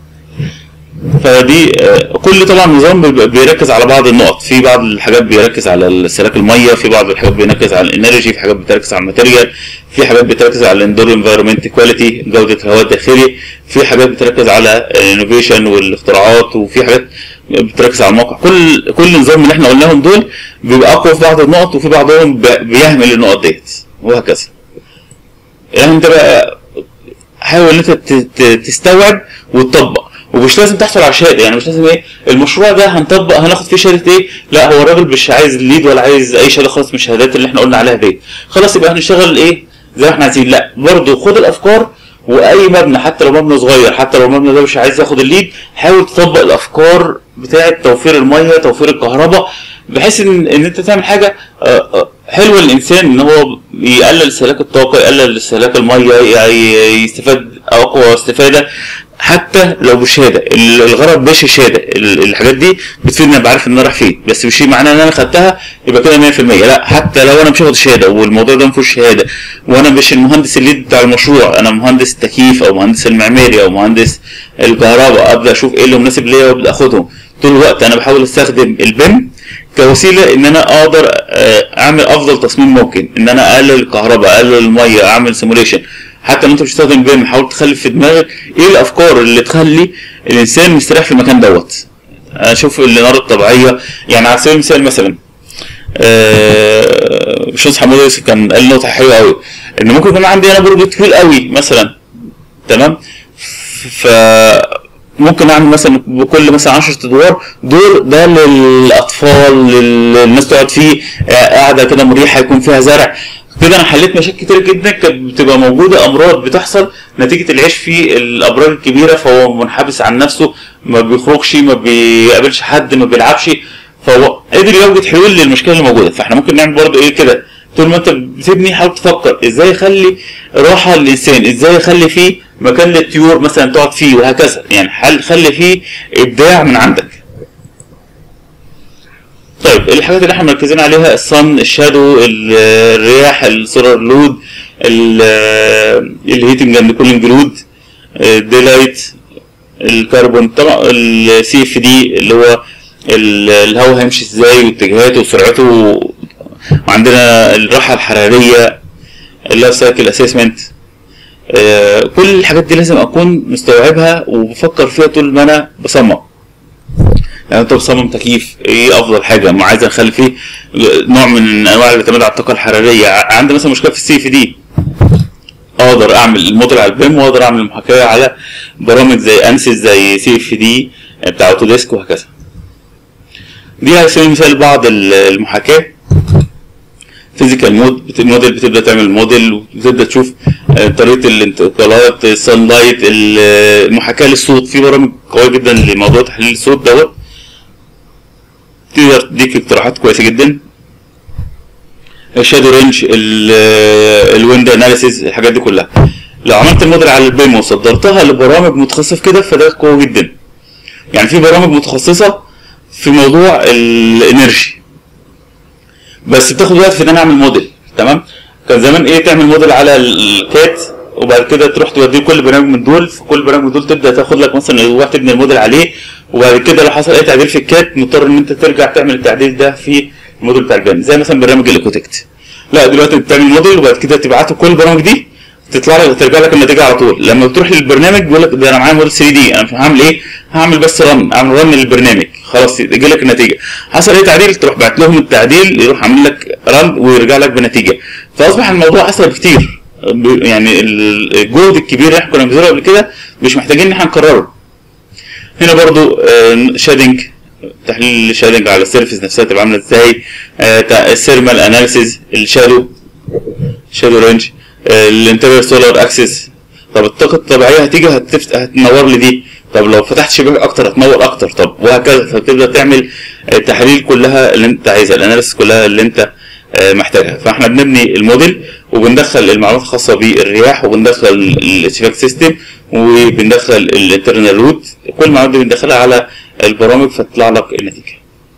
فدي آه، كل طبعا نظام بيبقى بيركز على بعض النقط في بعض الحاجات بيركز على استهلاك الميه في بعض الحاجات بيركز على الانرجي في حاجات بتركز على الماتيريال في حاجات بتركز على الاندور انفايرمنت كواليتي جوده الهواء الداخلي في حاجات بتركز على الانوفيشن والاختراعات وفي حاجات بتركز على الموقع كل كل نظام من اللي احنا قلناهم دول بيبقى اقوى في بعض النقط وفي بعضهم ب- بيهمل النقط ديت وهكذا يعني انت بقى حاول ان انت ت- ت- تستوعب وتطبق ومش لازم تحصل على شهاده يعني مش لازم ايه المشروع ده هنطبق هناخد فيه شهاده ايه لا هو الراجل مش عايز ليد ولا عايز اي شهاده خالص من الشهادات اللي احنا قلنا عليها دي خلاص يبقى هنشتغل ايه زي ما احنا عايزين لا برضه خد الافكار واي مبنى حتى لو مبنى صغير حتى لو المبنى ده مش عايز ياخد الليد حاول تطبق الافكار بتاعه توفير الميه توفير الكهرباء بحيث ان ان انت تعمل حاجه آه، آه، حلوه للانسان ان هو يقلل استهلاك الطاقه يقلل استهلاك الميه ي- يستفاد اقوى استفاده حتى لو بشهاده ال- الغرض مش الشهاده ال- الحاجات دي بتفيدني ابقى عارف ان انا رايح فين بس مش معناه ان انا خدتها يبقى كده 100% لا حتى لو انا مش واخد شهاده والموضوع ده ما فيهوش شهاده وانا مش المهندس الليد بتاع المشروع انا مهندس التكييف او مهندس المعماري او مهندس الكهرباء ابدا اشوف ايه اللي مناسب ليا وابدا اخدهم طول الوقت انا بحاول استخدم البيم كوسيله ان انا اقدر آه، اعمل افضل تصميم ممكن ان انا اقلل الكهرباء اقلل الميه اعمل سيموليشن حتى لو انت مش بتستخدم بيم حاول تخلي في دماغك ايه الافكار اللي تخلي الانسان مستريح في المكان دوت اشوف الاناره الطبيعيه يعني على سبيل المثال مثلا آه، باشمهندس حمود يوسف كان قال نقطه حلوه قوي ان ممكن يكون عندي انا برج طويل قوي مثلا تمام ف ممكن اعمل مثلا بكل مثلا 10 ادوار دور ده للاطفال للناس تقعد فيه آه، قاعده كده مريحه يكون فيها زرع كده انا حليت مشاكل كتير جدا كانت بتبقى موجوده امراض بتحصل نتيجه العيش في الابراج الكبيره فهو منحبس عن نفسه ما بيخرجش ما بيقابلش حد ما بيلعبش فهو قدر يوجد حلول للمشكله اللي موجوده فاحنا ممكن نعمل برضه ايه كده طول ما انت بتبني حاول تفكر ازاي يخلي راحه للانسان ازاي يخلي فيه مكان للطيور مثلا تقعد فيه وهكذا يعني حل خلي فيه ابداع من عندك طيب الحاجات اللي احنا مركزين عليها الصن الشادو ال- الرياح السولار لود الهيتنج اند كولينج لود الديلايت الكربون طبعا السي اف دي اللي هو ال- الهواء هيمشي ازاي واتجاهاته وسرعته و- وعندنا الراحه الحراريه اللايف سايكل اسسمنت كل الحاجات دي لازم اكون مستوعبها وبفكر فيها طول ما انا بصمم يعني انت بتصمم تكييف ايه افضل حاجه ما عايز اخلي فيه نوع من انواع الاعتماد على الطاقه الحراريه ع- عندي مثلا مشكله في السي في دي اقدر اعمل الموديل على البيم واقدر اعمل محاكاه على برامج زي انسys زي سي اف دي بتاع اوتوديسك وهكذا دي على سبيل المثال بعض ال- المحاكاه فيزيكال مود الموديل بتبدا تعمل موديل وبتبدا تشوف آه، طريقه الانتقالات السان لايت المحاكاه للصوت في برامج قويه جدا لموضوع تحليل الصوت دوت تقدر تديك اقتراحات كويسه جدا الشادو رينج الويند اناليسيز الحاجات دي كلها لو عملت الموديل على البيم وصدرتها لبرامج متخصصه في كده فده قوي جدا يعني في برامج متخصصه في موضوع الانرجي بس بتاخد وقت في ان انا اعمل موديل تمام كان زمان ايه تعمل موديل على الكات وبعد كده تروح توديه كل برنامج من دول في كل برنامج من دول تبدا تاخد لك مثلا وقت تبني الموديل عليه وبعد كده لو حصل اي تعديل في الكات مضطر ان انت ترجع تعمل التعديل ده في الموديل بتاع البيم زي مثلا برنامج الايكوتكت لا دلوقتي انت بتعمل موديل وبعد كده تبعته كل البرامج دي تطلع لك ترجع لك النتيجه على طول لما بتروح للبرنامج بيقول لك ده انا معايا موديل 3 دي انا مش هعمل ايه هعمل بس رن اعمل رن للبرنامج خلاص يجي لك النتيجه حصل اي تعديل تروح بعت لهم التعديل يروح عامل لك رن ويرجع لك بنتيجه فاصبح الموضوع اسهل بكتير ب- يعني ال- الجهد الكبير اللي احنا كنا بنبذله قبل كده مش محتاجين ان احنا نكرره هنا برضو شادنج تحليل الشادنج على السيرفيس نفسها تبقى عامله ازاي السيرمال اناليسيز الشادو شادو رينج الانتريور سولار اكسس طب الطاقه الطبيعيه هتيجي هتفت... هتنور لي دي طب لو فتحت شباك اكتر هتنور اكتر طب وهكذا فتبدا تعمل آه، تحليل كلها اللي انت عايزها الاناليسيس كلها اللي انت آه، محتاجها فاحنا بنبني الموديل وبندخل المعلومات الخاصه بالرياح وبندخل الاتفاق سيستم وبندخل الانترنال روت كل المعلومات دي بندخلها على البرامج فتطلع لك النتيجه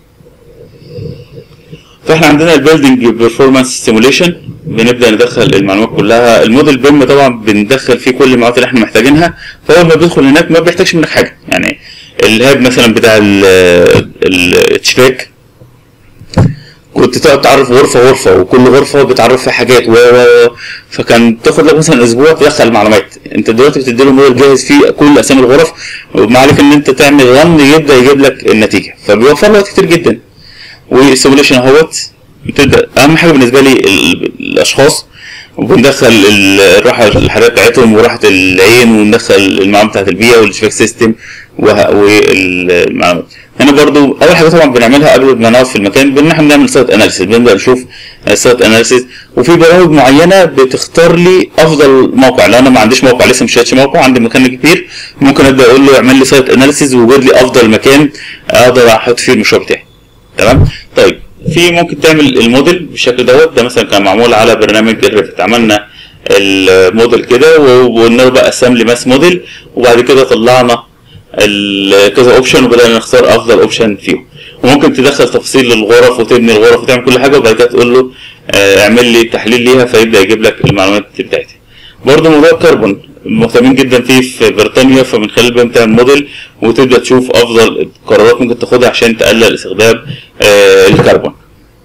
فاحنا عندنا البيلدنج بيرفورمانس سيموليشن بنبدا ندخل المعلومات كلها الموديل بيم طبعا بندخل فيه كل المعلومات اللي احنا محتاجينها فاول ما بيدخل هناك ما بيحتاجش منك حاجه يعني الهاب مثلا بتاع الاتشباك كنت تقعد تعرف غرفه غرفه وكل غرفه بتعرف فيها حاجات و و- فكان تاخد لك مثلا اسبوع تدخل معلومات انت دلوقتي بتدي له موديل جاهز فيه كل اسامي الغرف وما عليك ان انت تعمل رن يبدا يجيب لك النتيجه فبيوفر لك كتير جدا والسيموليشن اهوت بتبدا اهم حاجه بالنسبه لي ال- الاشخاص وبندخل ال- الراحه الحراريه بتاعتهم وراحه العين وندخل المعلومات بتاعت البيئه والاشفاك سيستم والمعلومات هنا برضو اول حاجه طبعا بنعملها قبل ما نقعد في المكان بان احنا بنعمل سايت اناليسيس بنبدا نشوف سايت اناليسيس وفي برامج معينه بتختار لي افضل موقع لو انا ما عنديش موقع لسه مش شاتش موقع عندي مكان كبير ممكن ابدا اقول له اعمل لي سايت اناليسيس ويوجد لي افضل مكان اقدر احط فيه المشروع بتاعي تمام طيب في ممكن تعمل الموديل بالشكل دوت ده مثلا كان معمول على برنامج الريفت عملنا الموديل كده وقلنا له بقى قسم لي ماس موديل وبعد كده طلعنا ال- كذا اوبشن وبدأنا نختار افضل اوبشن فيهم وممكن تدخل تفاصيل للغرف وتبني الغرف وتعمل كل حاجه وبعد كده تقول له آه، اعمل لي تحليل ليها فيبدا يجيب لك المعلومات بتاعتها برضه موضوع الكربون مهتمين جدا فيه في بريطانيا فمن خلال بقى تعمل موديل وتبدا تشوف افضل قرارات ممكن تاخدها عشان تقلل استخدام آه، الكربون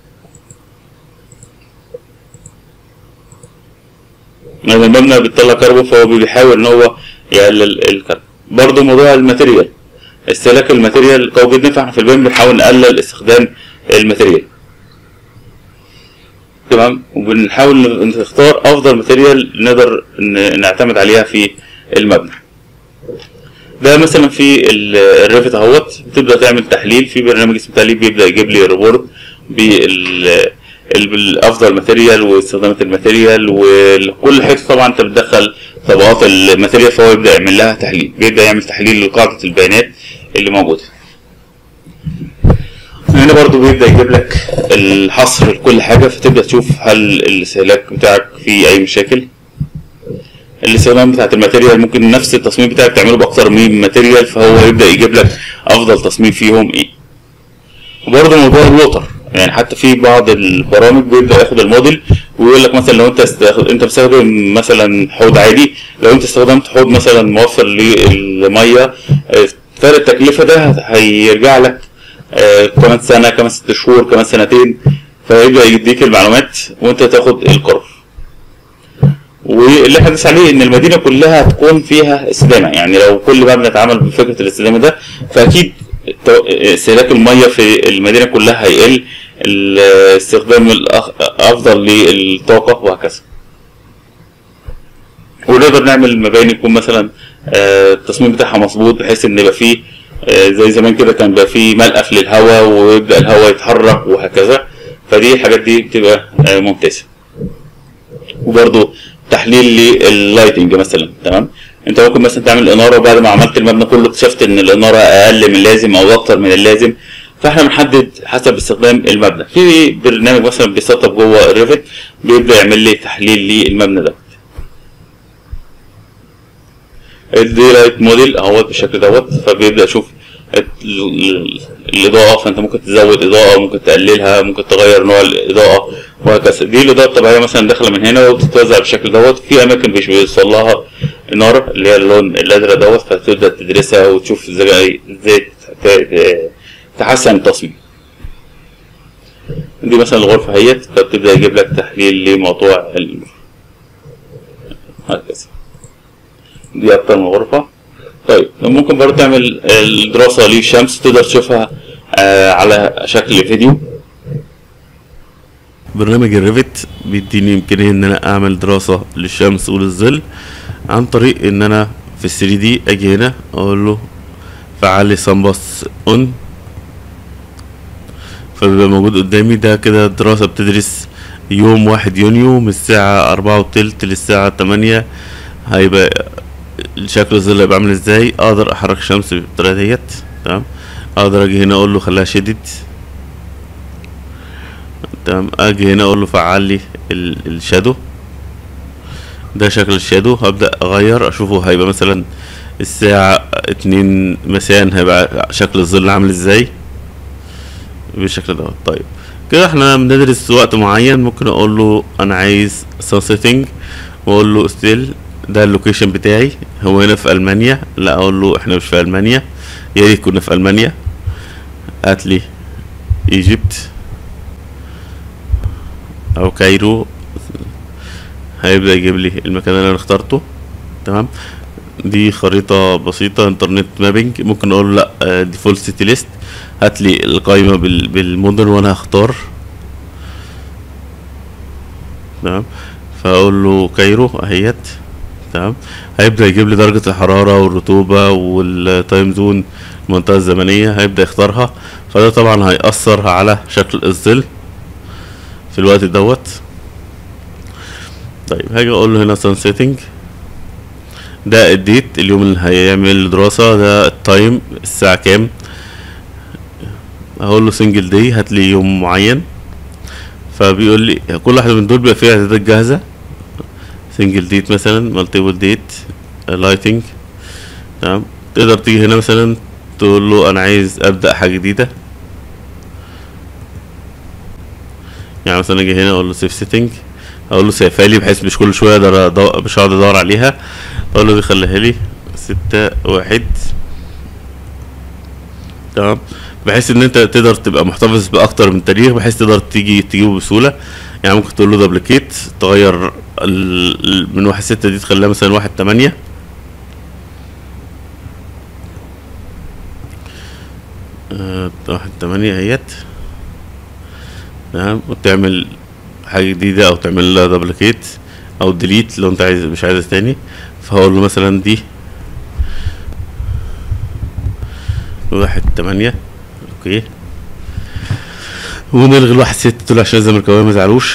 لما المبنى بيطلع كربون فهو بيحاول ان هو يقلل الكربون برضه موضوع الماتيريال استهلاك الماتيريال قوي جدا فاحنا في البيم بنحاول نقلل استخدام الماتيريال تمام وبنحاول نختار افضل ماتيريال نقدر ن- نعتمد عليها في المبنى ده مثلا في ال- الريفت اهوت بتبدا تعمل تحليل في برنامج اسمه تحليل بيبدا يجيب لي ريبورت بال ال- بالافضل ماتيريال واستخدامات الماتيريال وكل حته طبعا انت بتدخل طبقات الماتيريال فهو يبدا يعمل لها تحليل بيبدا يعمل تحليل لقاعده البيانات اللي موجوده هنا برضو بيبدا يجيب لك الحصر لكل حاجه فتبدا تشوف هل الاستهلاك بتاعك فيه اي مشاكل الاستخدام بتاعت الماتيريال ممكن نفس التصميم بتاعك تعمله باكتر من ماتيريال فهو يبدا يجيب لك افضل تصميم فيهم ايه وبرضه موضوع الوتر يعني حتى في بعض البرامج بيبدا ياخد الموديل ويقول لك مثلا لو انت استخد... انت بتستخدم مثلا حوض عادي لو انت استخدمت حوض مثلا موفر للميه آه، فرق التكلفه ده هيرجع لك آه كمان سنه كمان ست شهور كمان سنتين فيبدا يديك المعلومات وانت تاخد القرار واللي حدث عليه ان المدينه كلها هتكون فيها استدامه يعني لو كل مبنى اتعمل بفكره الاستدامه ده فاكيد تو- استهلاك الميه في المدينه كلها هيقل الاستخدام الافضل للطاقه وهكذا ونقدر نعمل مباني يكون مثلا آه، التصميم بتاعها مظبوط بحيث ان يبقى فيه آه، زي زمان كده كان بقى فيه ملقف للهواء ويبدا الهواء يتحرك وهكذا فدي الحاجات دي بتبقى آه، ممتازه وبرضه تحليل لللايتنج مثلا تمام انت ممكن مثلا تعمل اناره وبعد ما عملت المبنى كله اكتشفت ان الاناره اقل من اللازم او اكتر من اللازم فاحنا بنحدد حسب استخدام المبنى في برنامج مثلا بيسطب جوه الريفت بيبدا يعمل لي تحليل للمبنى ده الدي لايت موديل اهوت بالشكل دوت فبيبدا يشوف ال- ال- الاضاءه فانت ممكن تزود اضاءه ممكن تقللها ممكن تغير نوع الاضاءه وهكذا دي الاضاءه الطبيعيه مثلا داخله من هنا وبتتوزع بالشكل دوت في اماكن مش بيوصل لها نار اللي هي اللون الازرق دوت فتبدا تدرسها وتشوف ازاي ازاي ت- ت- تحسن التصميم دي مثلا الغرفه اهيت فبتبدا يجيب لك تحليل لموضوع النور هكذا دي اكتر من غرفة طيب ممكن برضه تعمل الدراسة للشمس تقدر تشوفها آه على شكل فيديو برنامج الريفت بيديني امكانيه ان انا اعمل دراسه للشمس وللظل عن طريق ان انا في ال 3 دي اجي هنا اقول له فعل لي سامباس اون فبيبقى موجود قدامي ده كده دراسه بتدرس يوم واحد يونيو من الساعة أربعة وتلت للساعة تمانية هيبقى شكل الظل هيبقى عامل ازاي اقدر احرك الشمس بالطريقة ديت تمام اقدر اجي هنا اقول له خليها شدد تمام اجي هنا اقول له فعل لي ال- الشادو ده شكل الشادو هبدأ اغير اشوفه هيبقى مثلا الساعة اتنين مساء هيبقى شكل الظل عامل ازاي بالشكل ده طيب كده احنا بندرس وقت معين ممكن اقول له انا عايز sunsetting واقول له ستيل ده اللوكيشن بتاعي هو هنا في المانيا لا اقول له احنا مش في المانيا يا ريت كنا في المانيا هات لي ايجيبت او كايرو هيبدأ يجيب لي المكان اللي انا اخترته تمام دي خريطة بسيطة انترنت مابينج ممكن اقول له لا ديفولت سيتي ليست هات لي القائمة بال- بالمدن وانا هختار تمام فاقول له كايرو اهيت تمام هيبدأ يجيب لي درجة الحرارة والرطوبة والتايم زون المنطقة الزمنية هيبدأ يختارها فده طبعا هيأثر على شكل الظل في الوقت دوت طيب هاجي اقول له هنا سان سيتنج ده الديت اليوم اللي هيعمل دراسة ده التايم الساعة كام هقول له سنجل داي هات لي يوم معين فبيقول لي كل واحدة من دول بيبقى فيها اعدادات جاهزة سنجل ديت مثلا مالتيبل ديت لايتنج تمام تقدر تيجي هنا مثلا تقول له انا عايز ابدا حاجه جديده يعني مثلا اجي هنا اقول له سيف سيتنج اقول له سيفها لي بحيث مش كل شويه اقدر أدو- مش هقعد ادور عليها اقول له دي خليها لي ستة واحد تمام بحيث ان انت تقدر تبقى محتفظ باكتر من تاريخ بحيث تقدر تيجي تجيبه بسهوله يعني ممكن تقول له دبليكيت تغير ال... ال- من واحد ستة دي تخليها مثلا واحد تمانية آه، واحد تمانية اهيت تمام وتعمل حاجة جديدة او تعمل لها دبليكيت او ديليت لو انت عايز مش عايزها تاني فهقول له مثلا دي واحد تمانية اوكي ونلغي الواحد ستة دول عشان الزملكاويه ما يزعلوش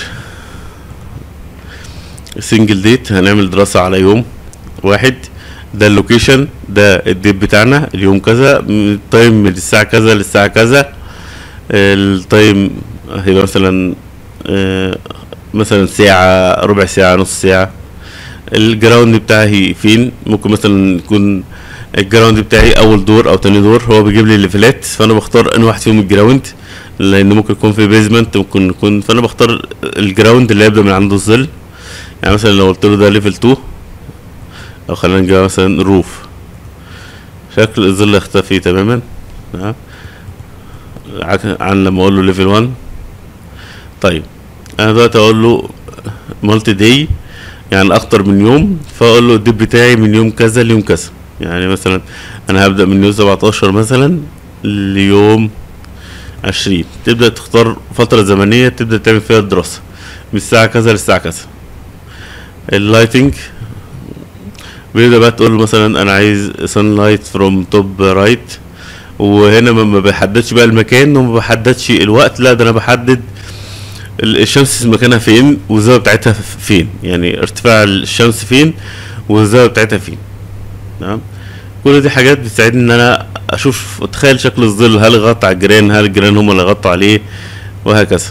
سنجل ديت هنعمل دراسة على يوم واحد ده اللوكيشن ده الديت بتاعنا اليوم كذا م- التايم من الساعة كذا للساعة كذا التايم هيبقى مثلا آه، مثلا ساعة ربع ساعة نص ساعة الجراوند بتاعي فين ممكن مثلا يكون الجراوند بتاعي اول دور او تاني دور هو بيجيب لي الليفلات فانا بختار انهي واحد فيهم الجراوند لان ممكن يكون في بيزمنت ممكن يكون فانا بختار الجراوند اللي هيبدا من عنده الظل يعني مثلا لو قلت له ده ليفل 2 او خلينا نجيب مثلا روف شكل الظل يختفي تماما تمام عك- عن لما اقول له ليفل 1 طيب انا دلوقتي اقول له مالتي داي يعني اكتر من يوم فاقول له الديب بتاعي من يوم كذا ليوم كذا يعني مثلا انا هبدا من يوم 17 مثلا ليوم 20 تبدا تختار فتره زمنيه تبدا تعمل فيها الدراسه من الساعه كذا للساعه كذا اللايتنج بيبدا بقى تقول له مثلا انا عايز سان لايت فروم توب رايت وهنا ما ما بحددش بقى المكان وما بحددش الوقت لا ده انا بحدد ال- الشمس مكانها فين والزاويه بتاعتها ف- فين يعني ارتفاع الشمس فين والزاويه بتاعتها فين تمام كل دي حاجات بتساعدني ان انا اشوف اتخيل شكل الظل هل غطى على الجيران هل الجيران هم اللي غطوا عليه وهكذا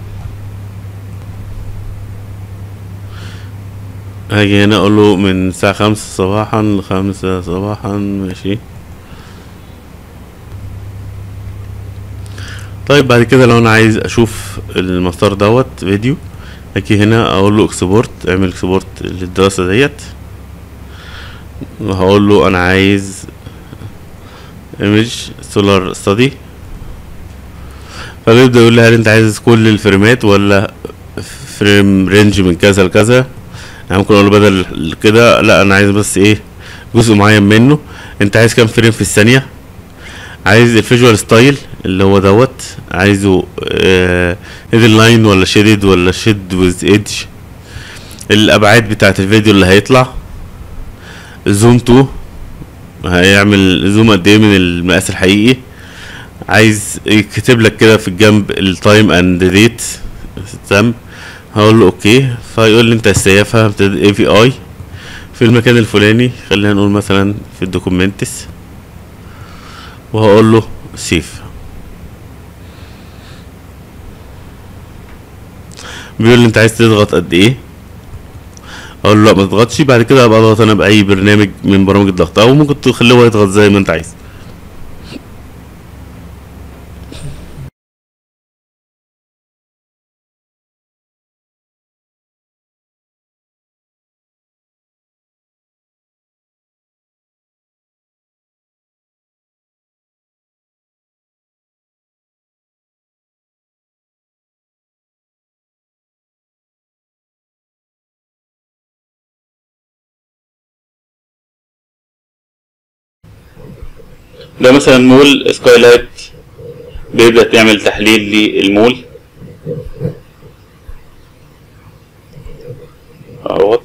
هاجي هنا اقول له من الساعة خمسة صباحا لخمسة صباحا ماشي طيب بعد كده لو انا عايز اشوف المسار دوت فيديو اجي هنا اقول له اكسبورت اعمل اكسبورت للدراسة ديت وهقول له انا عايز ايمج سولار ستادي فبيبدأ يقول لي هل انت عايز كل الفريمات ولا فريم رينج من كذا لكذا يعني ممكن اقول له بدل كده لا انا عايز بس ايه جزء معين منه انت عايز كام فريم في الثانية عايز الفيجوال ستايل اللي هو دوت عايزه هيدن لاين ولا شيدد ولا شيد ويز ايدج الابعاد بتاعت الفيديو اللي هيطلع زوم تو هيعمل زوم قد ايه من المقاس الحقيقي عايز يكتب لك كده في الجنب التايم اند ديت تمام هقول له اوكي فيقول لي انت سيفها اي في اي في المكان الفلاني خلينا نقول مثلا في الدوكيومنتس وهقول له سيف بيقول لي انت عايز تضغط قد ايه اقول له لا ما تضغطش بعد كده ابقى اضغط انا باي برنامج من برامج الضغط او ممكن تخليه هو يضغط زي ما انت عايز ده مثلا مول سكاي لايت بيبدأ تعمل تحليل للمول اهوت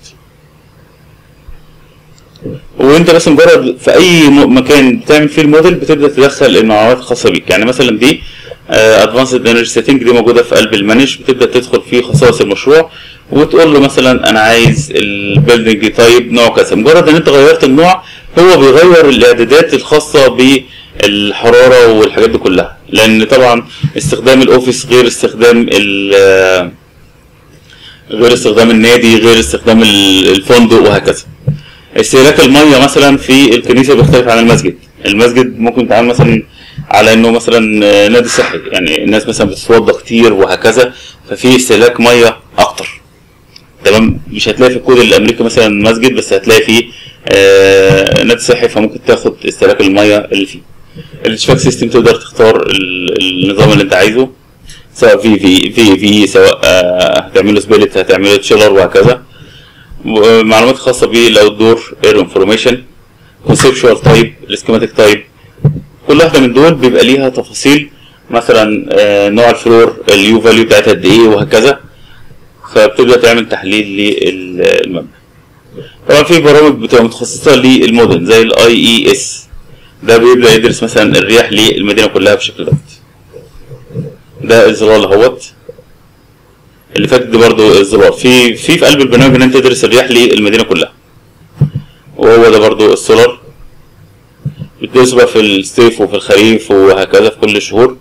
وانت بس مجرد في اي م- مكان بتعمل فيه الموديل بتبدا تدخل المعلومات الخاصه بيك يعني مثلا دي ادفانسد انرجي سيتنج دي موجوده في قلب المانج بتبدا تدخل في خصائص المشروع وتقول له مثلا انا عايز البيلدنج تايب نوع كذا مجرد ان انت غيرت النوع هو بيغير الاعدادات الخاصه بالحراره والحاجات دي كلها لان طبعا استخدام الاوفيس غير استخدام ال غير استخدام النادي غير استخدام ال- الفندق وهكذا استهلاك الميه مثلا في الكنيسه بيختلف عن المسجد المسجد ممكن يتعامل مثلا على انه مثلا آه، نادي صحي يعني الناس مثلا بتتوضى كتير وهكذا ففي استهلاك ميه اكتر تمام مش هتلاقي في الكود الامريكي مثلا مسجد بس هتلاقي فيه آه نادي صحي فممكن تاخد استهلاك الميه اللي فيه الاشفاك سيستم تقدر تختار ال- النظام اللي انت عايزه سواء في في في في سواء آه هتعمله سبيلت هتعمله تشيلر وهكذا معلومات خاصة بيه لو الدور اير انفورميشن كونسبشوال تايب السكيماتيك تايب كل واحدة من دول بيبقى ليها تفاصيل مثلا آه، نوع الفلور اليو فاليو بتاعتها قد ايه وهكذا فبتبدأ تعمل تحليل للمبنى طبعا في برامج بتبقى متخصصة للمدن زي الاي اي اس ده بيبدأ يدرس مثلا الرياح للمدينة كلها بالشكل دوت ده الظلال اهوت اللي فاتت دي برضو الزرار في في في قلب البرنامج ان انت تدرس الرياح للمدينه كلها وهو ده برضو السولار بتدرسه بقى في الصيف وفي الخريف وهكذا في كل الشهور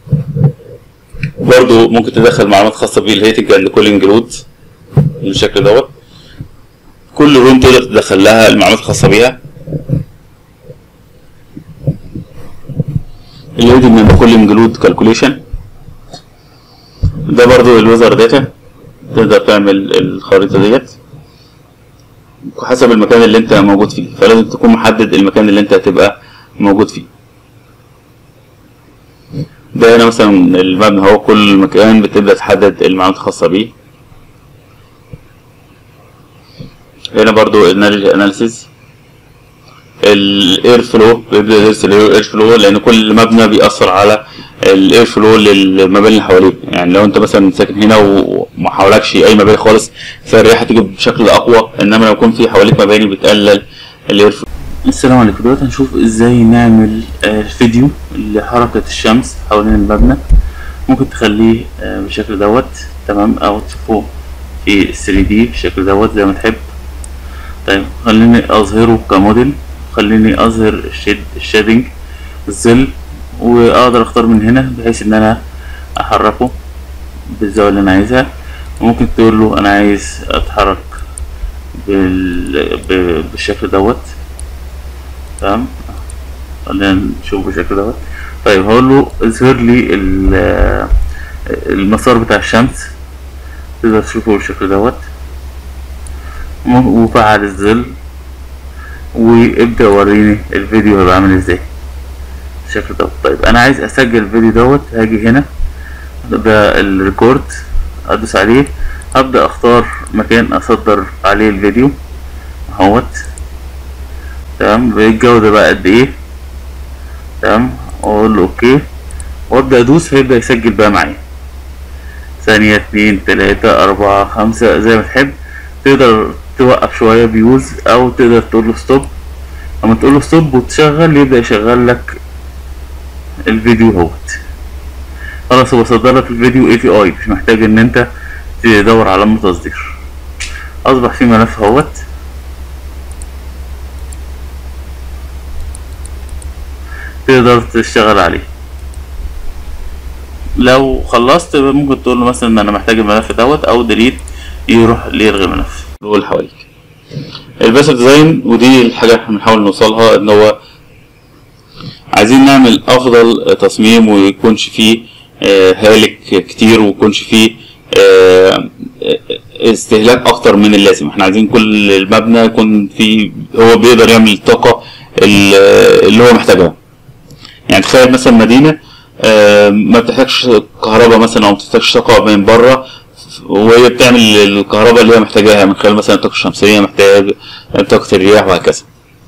برضو ممكن تدخل معلومات خاصة بالهيتنج اند كولينج لود بالشكل دوت كل روم تقدر تدخل لها المعلومات الخاصة بيها الهيتنج اند كولينج لود كالكوليشن ده برضو الويزر داتا تقدر تعمل الخريطة ديت حسب المكان اللي انت موجود فيه فلازم تكون محدد المكان اللي انت هتبقى موجود فيه ده هنا مثلا المبنى هو كل مكان بتبدأ تحدد المعلومات الخاصة بيه هنا برضو النالج اناليسيز الاير فلو بيبدأ يدرس الاير فلو لان كل مبنى بيأثر على الاير فلو للمباني اللي حواليه يعني لو انت مثلا ساكن هنا وما حوالكش اي مباني خالص فالرياح هتيجي بشكل اقوى انما لو يكون في حواليك مباني بتقلل الاير فلو السلام عليكم دلوقتي هنشوف ازاي نعمل آه، فيديو لحركة الشمس حوالين المبنى ممكن تخليه آه، بالشكل دوت تمام او تشوفه في 3 دي بالشكل دوت زي ما تحب طيب خليني اظهره كموديل خليني اظهر الشيد الشيدنج الظل واقدر اختار من هنا بحيث ان انا احركه بالزاوية اللي انا عايزها وممكن تقول له انا عايز اتحرك بال... ب- بالشكل دوت تمام خلينا نشوف بالشكل دوت طيب هقول له اظهر لي ال- المسار بتاع الشمس تقدر تشوفه بالشكل دوت م- وفعل الظل وابدأ وريني الفيديو هيبقى عامل ازاي بالشكل دوت طيب انا عايز اسجل الفيديو دوت هاجي هنا ده الريكورد ادوس عليه هبدأ اختار مكان اصدر عليه الفيديو اهوت تمام الجودة بقى قد ايه تمام واقول له اوكي وابدأ ادوس هيبدأ يسجل بقى معايا ثانية اتنين تلاتة اربعة خمسة زي ما تحب تقدر توقف شوية بيوز او تقدر تقول له ستوب لما تقول له ستوب وتشغل يبدأ يشغل لك الفيديو اهوت خلاص هو صدر لك الفيديو اي بي اي مش محتاج ان انت تدور على علامة تصدير اصبح في ملف اهوت تقدر تشتغل عليه لو خلصت يبقى ممكن تقول له مثلا ان انا محتاج الملف دوت او ديليت يروح يلغي الملف اللي حواليك الباسف ديزاين ودي الحاجة احنا بنحاول نوصلها ان هو عايزين نعمل افضل تصميم ويكونش فيه آه، هالك كتير ويكونش فيه آه، استهلاك اكتر من اللازم احنا عايزين كل المبنى يكون فيه هو بيقدر يعمل الطاقة ال- اللي هو محتاجها يعني تخيل مثلا مدينة آه، ما بتحتاجش كهرباء مثلا او ما بتحتاجش طاقة من بره وهي بتعمل الكهرباء اللي هي محتاجاها من خلال مثلا الطاقة الشمسية محتاج طاقة الرياح وهكذا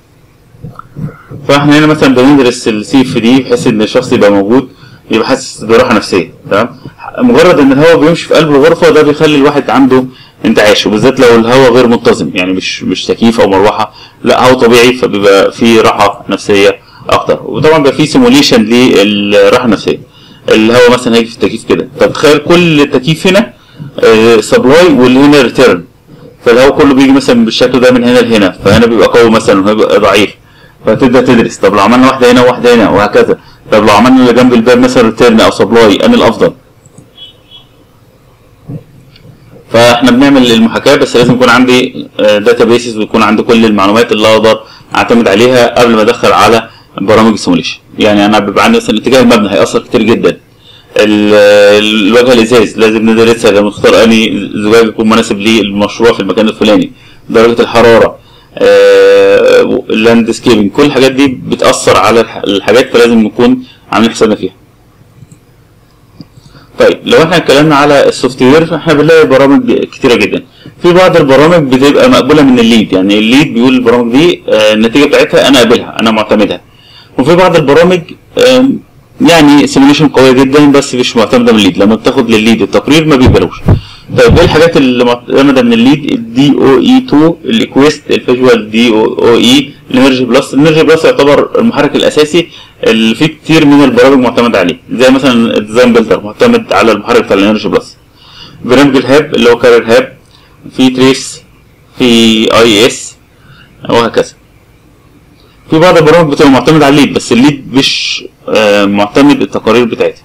فاحنا هنا مثلا بندرس السي اف دي بحيث ان الشخص يبقى موجود يبقى حاسس براحة نفسية تمام مجرد ان الهواء بيمشي في قلب الغرفة ده بيخلي الواحد عنده انتعاش وبالذات لو الهواء غير منتظم يعني مش مش تكييف او مروحة لا هواء طبيعي فبيبقى فيه راحة نفسية اكتر وطبعا بيبقى فيه سيموليشن للراحة النفسية الهواء مثلا هيجي في التكييف كده طب تخيل كل تكييف هنا سبلاي واللي هنا ريتيرن فالهواء كله بيجي مثلا بالشكل ده من هنا لهنا فهنا بيبقى قوي مثلا وهيبقى ضعيف فتبدا تدرس طب لو عملنا واحده هنا وواحده هنا وهكذا طب لو عملنا اللي جنب الباب مثلا ريتيرن او سبلاي انهي الافضل فاحنا بنعمل المحاكاه بس لازم يكون عندي داتا بيسز ويكون عندي كل المعلومات اللي اقدر اعتمد عليها قبل ما ادخل على برامج السيموليشن يعني انا بيبقى عندي مثلا اتجاه المبنى هيأثر كتير جدا ال- الواجهه الازاز لازم ندرسها لما نختار انهي زجاج يكون مناسب للمشروع في المكان الفلاني درجه الحراره اللاند سكيبنج كل الحاجات دي بتاثر على الح- الحاجات فلازم نكون عاملين حسابنا فيها طيب لو احنا اتكلمنا على السوفت وير فاحنا بنلاقي برامج كتيره جدا في بعض البرامج بتبقى مقبوله من الليد يعني الليد بيقول البرامج دي آه، النتيجه بتاعتها انا قابلها انا معتمدها وفي بعض البرامج آم، يعني سيموليشن قويه جدا بس مش معتمده من الليد لما بتاخد للليد التقرير ما بيقبلوش طيب ايه الحاجات اللي معتمده من الليد الدي او اي 2 الاكويست الفيجوال دي او اي الانرجي بلس الانرجي بلس يعتبر المحرك الاساسي اللي فيه كتير من البرامج معتمد عليه زي مثلا الديزاين بيلدر معتمد على المحرك بتاع الانرجي بلس برنامج الهاب اللي هو كارير هاب في تريس في اي اس وهكذا في بعض البرامج بتبقى معتمد على الليد بس الليد مش آه، معتمد التقارير بتاعتها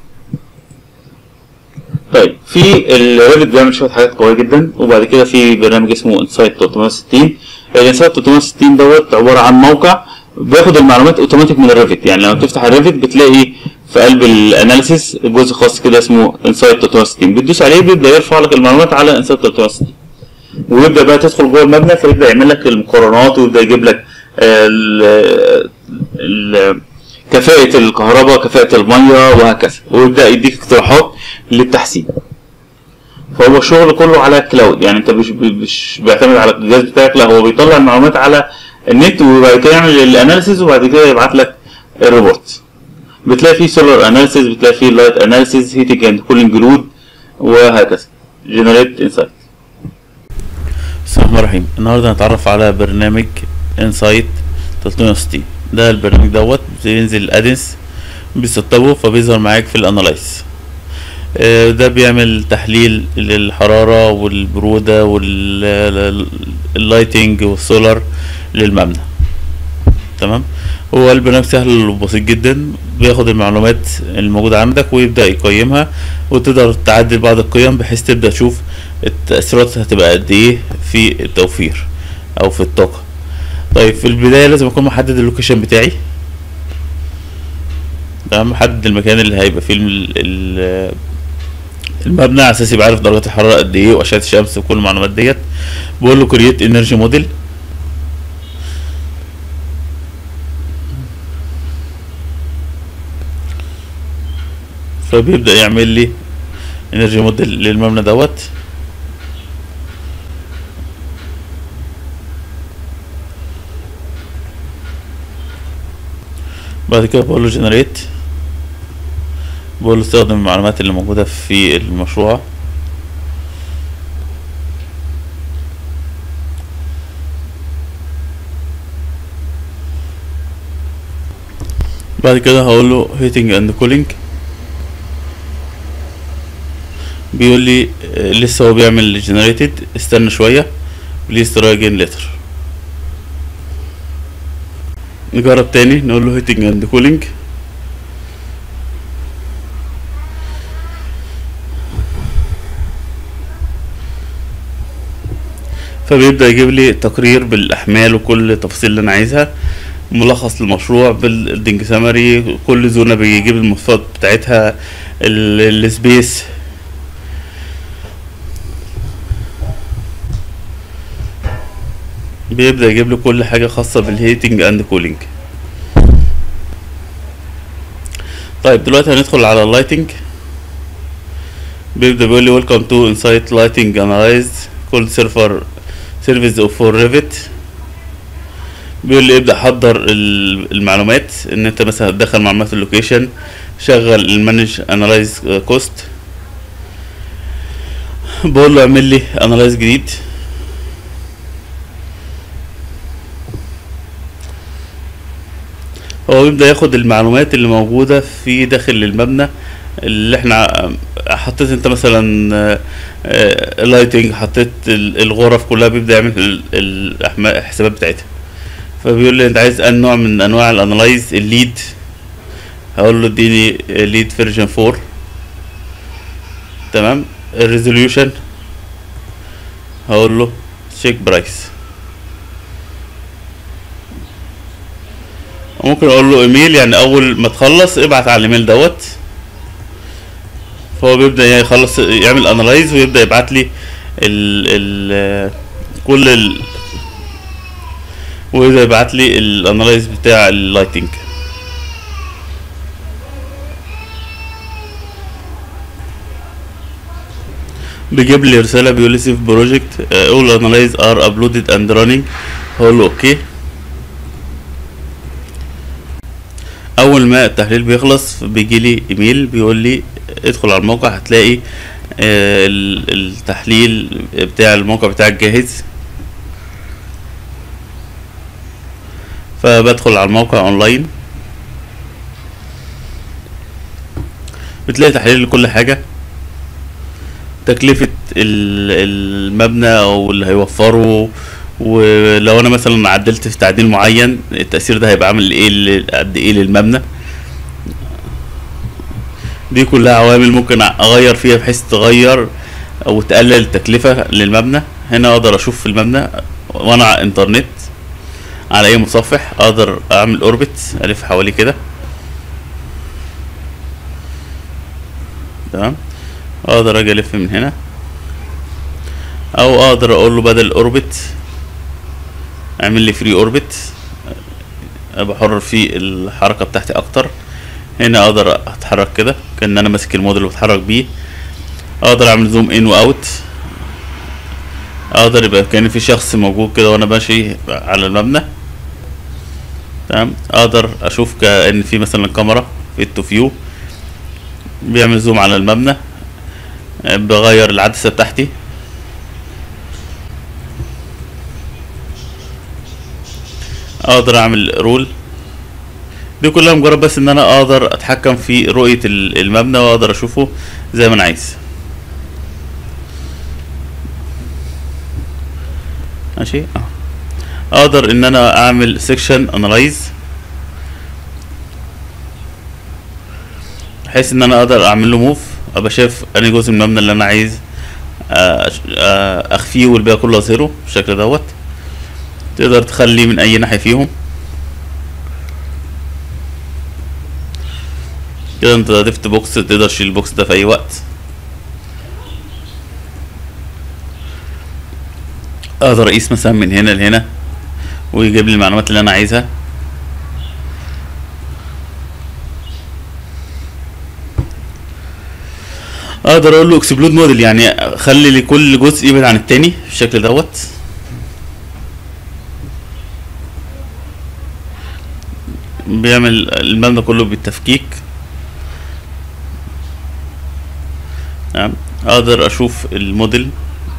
طيب في الريفت بيعمل شويه حاجات قويه جدا وبعد كده في برنامج اسمه انسايت 360 الانسايت 360 دوت عباره عن موقع بياخد المعلومات اوتوماتيك من الريفت يعني لما تفتح الريفت بتلاقي في قلب الاناليسيس جزء خاص كده اسمه انسايت 360 بتدوس عليه بيبدا يرفع لك المعلومات على انسايت 360 ويبدا بقى تدخل جوه المبنى فيبدا يعمل لك المقارنات ويبدا يجيب لك ال ال كفاءة الكهرباء كفاءة المية وهكذا ويبدأ يديك اقتراحات للتحسين فهو الشغل كله على الكلاود يعني انت مش مش بيعتمد على الجهاز بتاعك لا هو بيطلع المعلومات على النت وبعد كده يعمل الاناليسيز وبعد كده يبعت لك الريبورت بتلاقي فيه سولار اناليسيز بتلاقي فيه لايت اناليسيز هيتنج اند كولينج لود وهكذا جنريت انسايت بسم الله الرحمن الرحيم النهارده هنتعرف على برنامج انسايت 360 ده البرنامج دوت بينزل الادنس بيسطبه فبيظهر معاك في الانالايز آه، ده بيعمل تحليل للحرارة والبرودة واللايتنج والسولار للمبنى تمام هو البرنامج سهل وبسيط جدا بياخد المعلومات الموجودة عندك ويبدأ يقيمها وتقدر تعدل بعض القيم بحيث تبدأ تشوف التأثيرات هتبقى قد ايه في التوفير او في الطاقة طيب في البداية لازم اكون محدد اللوكيشن بتاعي تمام محدد المكان اللي هيبقى فيه ال- ال- المبنى على اساس يبقى عارف درجات الحرارة قد ايه واشعة الشمس وكل المعلومات ديت بقول له كرييت انرجي موديل فبيبدأ يعمل لي انرجي موديل للمبنى دوت بعد كده بقول له جنريت بقول له استخدم المعلومات اللي موجودة في المشروع بعد كده هقول له heating and cooling بيقول لي آه، لسه هو بيعمل generated استنى شوية please try again later نجرب تاني نقول له heating and cooling فبيبدأ يجيب لي تقرير بالأحمال وكل التفاصيل اللي أنا عايزها ملخص للمشروع بالدنج سمري كل زونة بيجيب المواصفات بتاعتها ال- السبيس بيبدأ يجيب لي كل حاجة خاصة بالهيتنج اند كولينج طيب دلوقتي هندخل على اللايتنج بيبدأ بيقول لي ويلكم تو انسايت لايتنج انالايز كل سيرفر سيرفيس اوف فور ريفت بيقول لي ابدأ حضر ال- المعلومات ان انت مثلا هتدخل معلومات اللوكيشن شغل المانج انالايز كوست بقول له اعمل لي انالايز جديد هو بيبدأ ياخد المعلومات اللي موجودة في داخل المبنى اللي احنا حطيت انت مثلا لايتنج حطيت ال- الغرف كلها بيبدأ يعمل ال- الأحما- الحسابات بتاعتها فبيقول لي انت عايز ان نوع من انواع الانالايز الليد هقول له اديني ليد فيرجن 4 تمام الريزوليوشن هقول له تشيك برايس ممكن اقول له ايميل يعني اول ما تخلص ابعت على الايميل دوت فهو بيبدا يخلص يعمل انالايز ويبدا يبعت لي ال ال كل ال ويبدا يبعت لي الانالايز بتاع اللايتنج بيجيب لي رساله بيقول لي سيف بروجكت اول انالايز ار ابلودد اند رانينج هقول له اوكي اول ما التحليل بيخلص بيجي لي ايميل بيقول لي ادخل على الموقع هتلاقي آه، ال- التحليل بتاع الموقع بتاعك جاهز فبدخل على الموقع اونلاين بتلاقي تحليل لكل حاجة تكلفة ال- المبنى او اللي هيوفره ولو انا مثلا عدلت في تعديل معين التأثير ده هيبقى عامل ايه ل- قد ايه للمبنى دي كلها عوامل ممكن اغير فيها بحيث تغير او تقلل التكلفة للمبنى هنا اقدر اشوف في المبنى وانا على الانترنت على اي متصفح اقدر اعمل اوربت الف حواليه كده تمام اقدر اجي الف من هنا او اقدر اقول له بدل اوربت اعمل لي فري اوربت ابقى حر في الحركه بتاعتي اكتر هنا اقدر اتحرك كده كان انا ماسك الموديل وبتحرك بيه اقدر اعمل زوم ان واوت اقدر يبقى كان في شخص موجود كده وانا ماشي على المبنى تمام اقدر اشوف كان في مثلا كاميرا في التو فيو بيعمل زوم على المبنى بغير العدسة بتاعتي اقدر اعمل رول دي كلها مجرد بس ان انا اقدر اتحكم في رؤية ال- المبنى واقدر اشوفه زي ما انا عايز ماشي اه اقدر ان انا اعمل سيكشن انالايز بحيث ان انا اقدر اعمل له موف ابقى شايف انهي جزء من المبنى اللي انا عايز آه، أش- آه، اخفيه والباقي كله اظهره بالشكل دوت تقدر تخلي من اي ناحية فيهم كده انت ضفت بوكس تقدر تشيل البوكس ده في اي وقت اقدر اقيس مثلا من هنا لهنا ويجيب لي المعلومات اللي انا عايزها اقدر اقول له اكسبلود موديل يعني خلي لي كل جزء يبعد عن التاني بالشكل دوت بيعمل المبنى كله بالتفكيك تمام اقدر اشوف الموديل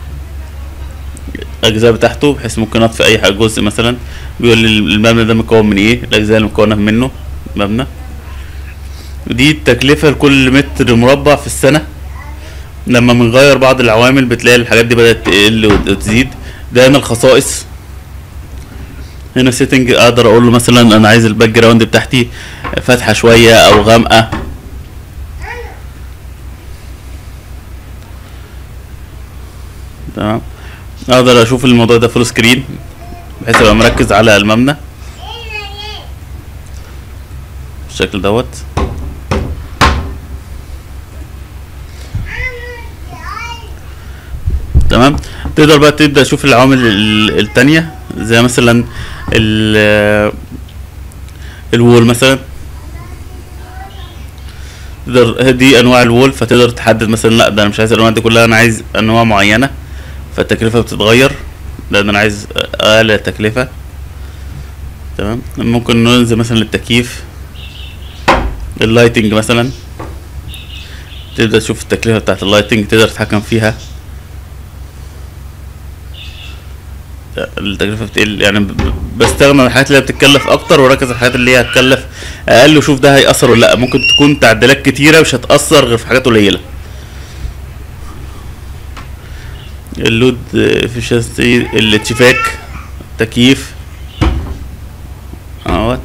الاجزاء بتاعته بحيث ممكن اطفي اي حاجه جزء مثلا بيقول لي المبنى ده مكون من ايه الاجزاء اللي مكونه منه مبنى دي التكلفه لكل متر مربع في السنه لما بنغير بعض العوامل بتلاقي الحاجات دي بدات تقل وت- وتزيد ده هنا الخصائص هنا سيتنج اقدر اقول له مثلا انا عايز الباك جراوند بتاعتي فاتحه شويه او غامقه تمام اقدر اشوف الموضوع ده فول سكرين بحيث ابقى مركز على المبنى بالشكل دوت تمام تقدر بقى تبدا تشوف العوامل ال- التانية زي مثلا ال الوول مثلا تقدر دي انواع الوول فتقدر تحدد مثلا لا ده انا مش عايز الالوان دي كلها انا عايز انواع معينه فالتكلفه بتتغير لان انا عايز اقل التكلفه تمام ممكن ننزل مثلا للتكييف اللايتنج مثلا تبدا تشوف التكلفه بتاعت اللايتنج تقدر تتحكم فيها التكلفه بتقل يعني ب- ب- بستغنى عن الحاجات اللي هي بتتكلف اكتر واركز على الحاجات اللي هي هتكلف اقل وشوف ده هيأثر ولا لا ممكن تكون تعديلات كتيره مش هتأثر غير في حاجات قليله اللود افشنسي الاتشفاك تكييف اهوت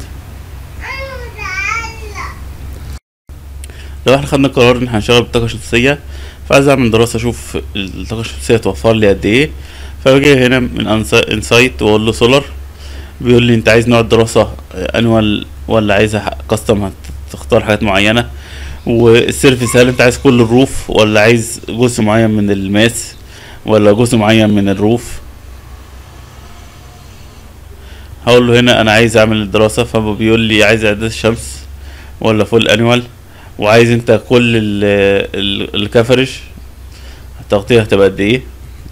لو احنا خدنا قرار ان احنا هنشتغل بالطاقة الشمسية فعايز اعمل دراسة اشوف الطاقة الشمسية توفر لي قد ايه فباجي هنا من انسايت واقول له سولار بيقول لي انت عايز نوع الدراسة انوال ولا عايزها كاستم تختار حاجات معينة والسيرفيس هل انت عايز كل الروف ولا عايز جزء معين من الماس ولا جزء معين من الروف هقول له هنا انا عايز اعمل الدراسة فبيقول لي عايز اعداد الشمس ولا فول انوال وعايز انت كل ال ال الكفرج التغطية هتبقى قد ايه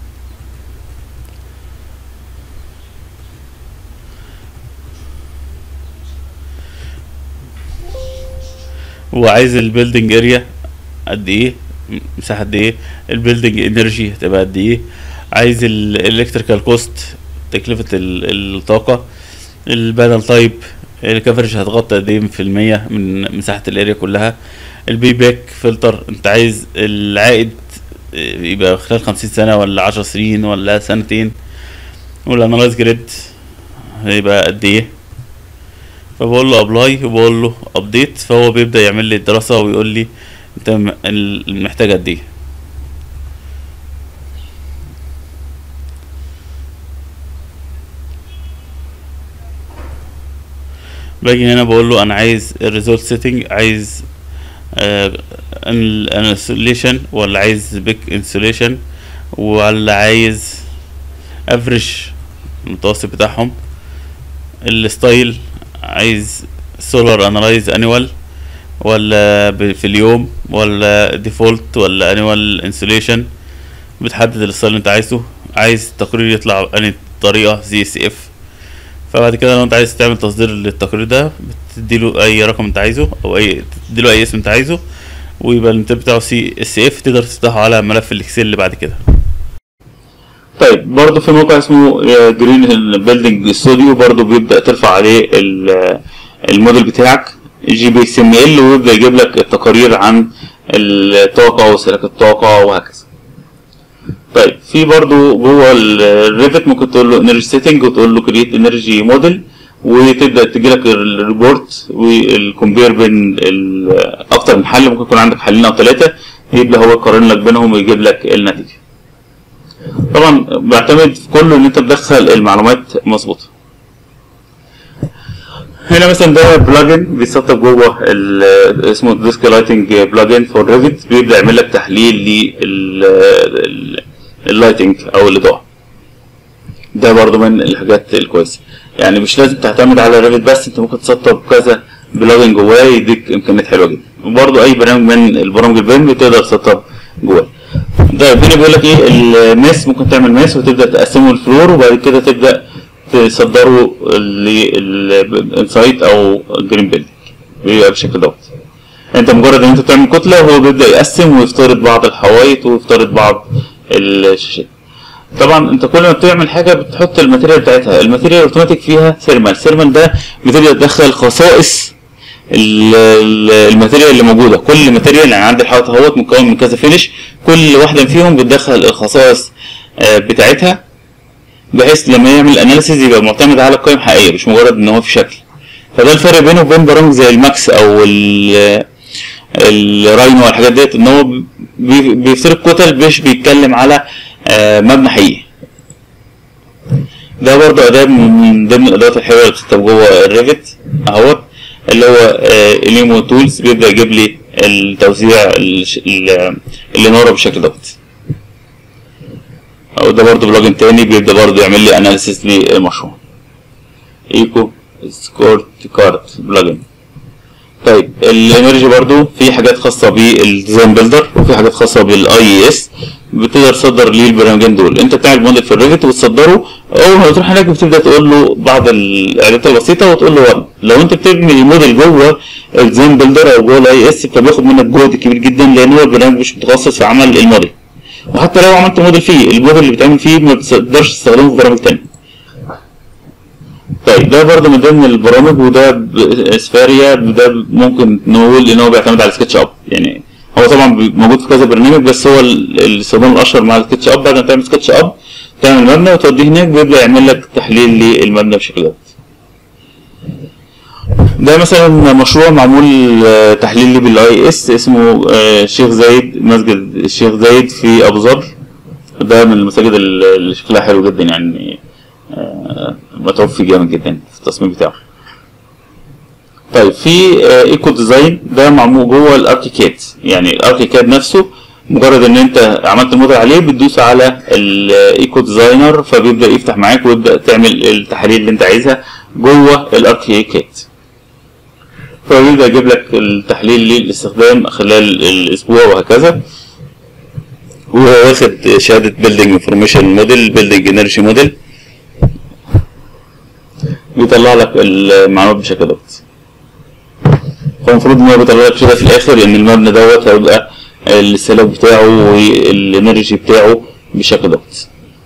وعايز البيلدينج اريا قد ايه م- مساحة قد ايه البيلدينج انرجي هتبقى قد ايه عايز الالكتريكال كوست تكلفة ال- الطاقة البانل تايب الكفرج هتغطي قد ايه في المية من مساحة الاريا كلها البي باك فلتر انت عايز العائد يبقى خلال خمسين سنة ولا عشر سنين ولا سنتين والانالايز جريد هيبقى قد ايه فبقول له ابلاي وبقول له ابديت فهو بيبدا يعمل لي الدراسه ويقول لي انت م- ال- محتاج قد ايه باجي هنا بقول له انا عايز الريزولت سيتنج عايز انسوليشن ولا عايز بيك انسوليشن ولا عايز افريج المتوسط بتاعهم الستايل عايز سولار انالايز انيوال ولا ب- في اليوم ولا ديفولت ولا انيوال انسوليشن بتحدد الستايل اللي انت عايزه عايز التقرير يطلع بأنهي طريقة زي اس اف فبعد كده لو انت عايز تعمل تصدير للتقرير ده بتديله اي رقم انت عايزه او اي تديله اي اسم انت عايزه ويبقى الانتاج بتاعه سي اس اف تقدر تفتحه على ملف الاكسل اللي بعد كده طيب برضه في موقع اسمه جرين بيلدينج ستوديو برضه بيبدا ترفع عليه ال- الموديل بتاعك جي بي اكس ام ال ويبدا يجيب لك التقارير عن الطاقه واستهلاك الطاقه وهكذا طيب في برضه جوه الريفت ممكن تقول له انرجي سيتنج وتقول له كريت انرجي موديل وتبدا تجي لك الريبورت والكومبير بين ال- اكتر من حل ممكن يكون عندك حلين او ثلاثه يبدا هو يقارن لك بينهم ويجيب لك النتيجه طبعا بيعتمد في كله ان انت تدخل المعلومات مظبوطه هنا مثلا ده بلجن بيتسطب جوه ال- اسمه ديسك لايتنج بلجن فور ريفت بيبدا يعمل لك تحليل لللايتنج او الاضاءه ده برضو من الحاجات الكويسه يعني مش لازم تعتمد على ريفت بس انت ممكن تسطب كذا بلجن جواه يديك امكانيات حلوه جدا وبرضو اي برنامج من البرامج البيم بتقدر تسطب جواه ده هنا بيقول لك ايه الماس ممكن تعمل ماس وتبدا تقسمه الفلور وبعد كده تبدا تصدره للانسايت او جرين بيلدينج بيبقى بالشكل دوت انت مجرد ان انت تعمل كتله وهو بيبدا يقسم ويفترض بعض الحوايط ويفترض بعض الشاشات طبعا انت كل ما بتعمل حاجه بتحط الماتيريال بتاعتها الماتيريال اوتوماتيك فيها ثيرمال ثيرمال ده بتبدا تدخل خصائص ال- ال- الماتيريال اللي موجوده كل ماتيريال يعني عندي الحائط اهوت مكون من كذا فينش كل واحده فيهم بتدخل الخصائص آه، بتاعتها بحيث لما يعمل اناليسيز يبقى معتمد على قيم حقيقيه مش مجرد ان هو في شكل فده الفرق بينه وبين برامج زي الماكس او ال الراينو والحاجات ديت ان هو بي- بيفترض كتل مش بيتكلم على آه، مبنى حقيقي ده برضه اداة من ضمن الادوات الحلوه اللي بتستخدم جوه الريفت اهوت اللي هو اليمو تولز بيبدا يجيب لي التوزيع الش- ال- الاناره بالشكل دوت او ده برضه بلجن تاني بيبدا برضه يعمل لي اناليسيس للمشروع ايكو سكورت كارت بلجن طيب الانرجي برضو في حاجات خاصه بالديزاين بيلدر وفي حاجات خاصه بالاي اس بتقدر تصدر ليه البرنامجين دول انت بتعمل موديل في الريفت وتصدره اول ما تروح هناك بتبدا تقول له بعض الاعدادات البسيطه وتقول له run. لو انت بتبني الموديل جوه الديزاين بيلدر او جوه الاي اس فبياخد منك جهد كبير جدا لان هو البرنامج مش متخصص في عمل الموديل وحتى لو عملت موديل فيه الموديل اللي بتعمل فيه ما بتقدرش تستخدمه في برامج تانية طيب ده برضه من ضمن البرامج وده ب- اسفاريا ده ممكن نقول ان هو بيعتمد على سكتش اب يعني هو طبعا بي- موجود في كذا برنامج بس هو ال- الاستخدام الاشهر مع السكتش اب بعد ما تعمل سكتش اب تعمل مبنى وتوديه هناك بيبدا يعمل لك تحليل للمبنى بشكل دوت ده مثلا مشروع معمول آه، تحليل لي بالاي اس اسمه آه، الشيخ زايد مسجد الشيخ زايد في ابو ظبي ده من المساجد ال- اللي شكلها حلو جدا يعني آه، متعوب فيه جامد جدا في التصميم بتاعه طيب في آه، ايكو ديزاين ده معمول جوه الاركيكاد يعني الاركيكاد نفسه مجرد ان انت عملت الموديل عليه بتدوس على الايكو ديزاينر فبيبدا يفتح معاك ويبدا تعمل التحاليل اللي انت عايزها جوه الاركيكاد فبيبدا يجيب لك التحليل للاستخدام خلال الاسبوع وهكذا وهو واخد شهاده بيلدينج انفورميشن موديل بيلدينج انرجي موديل بيطلع لك المعلومات بالشكل دوت فالمفروض ان هو بيطلع لك كده في الاخر ان المبنى دوت هيبقى الاستهلاك بتاعه والانرجي بتاعه بالشكل دوت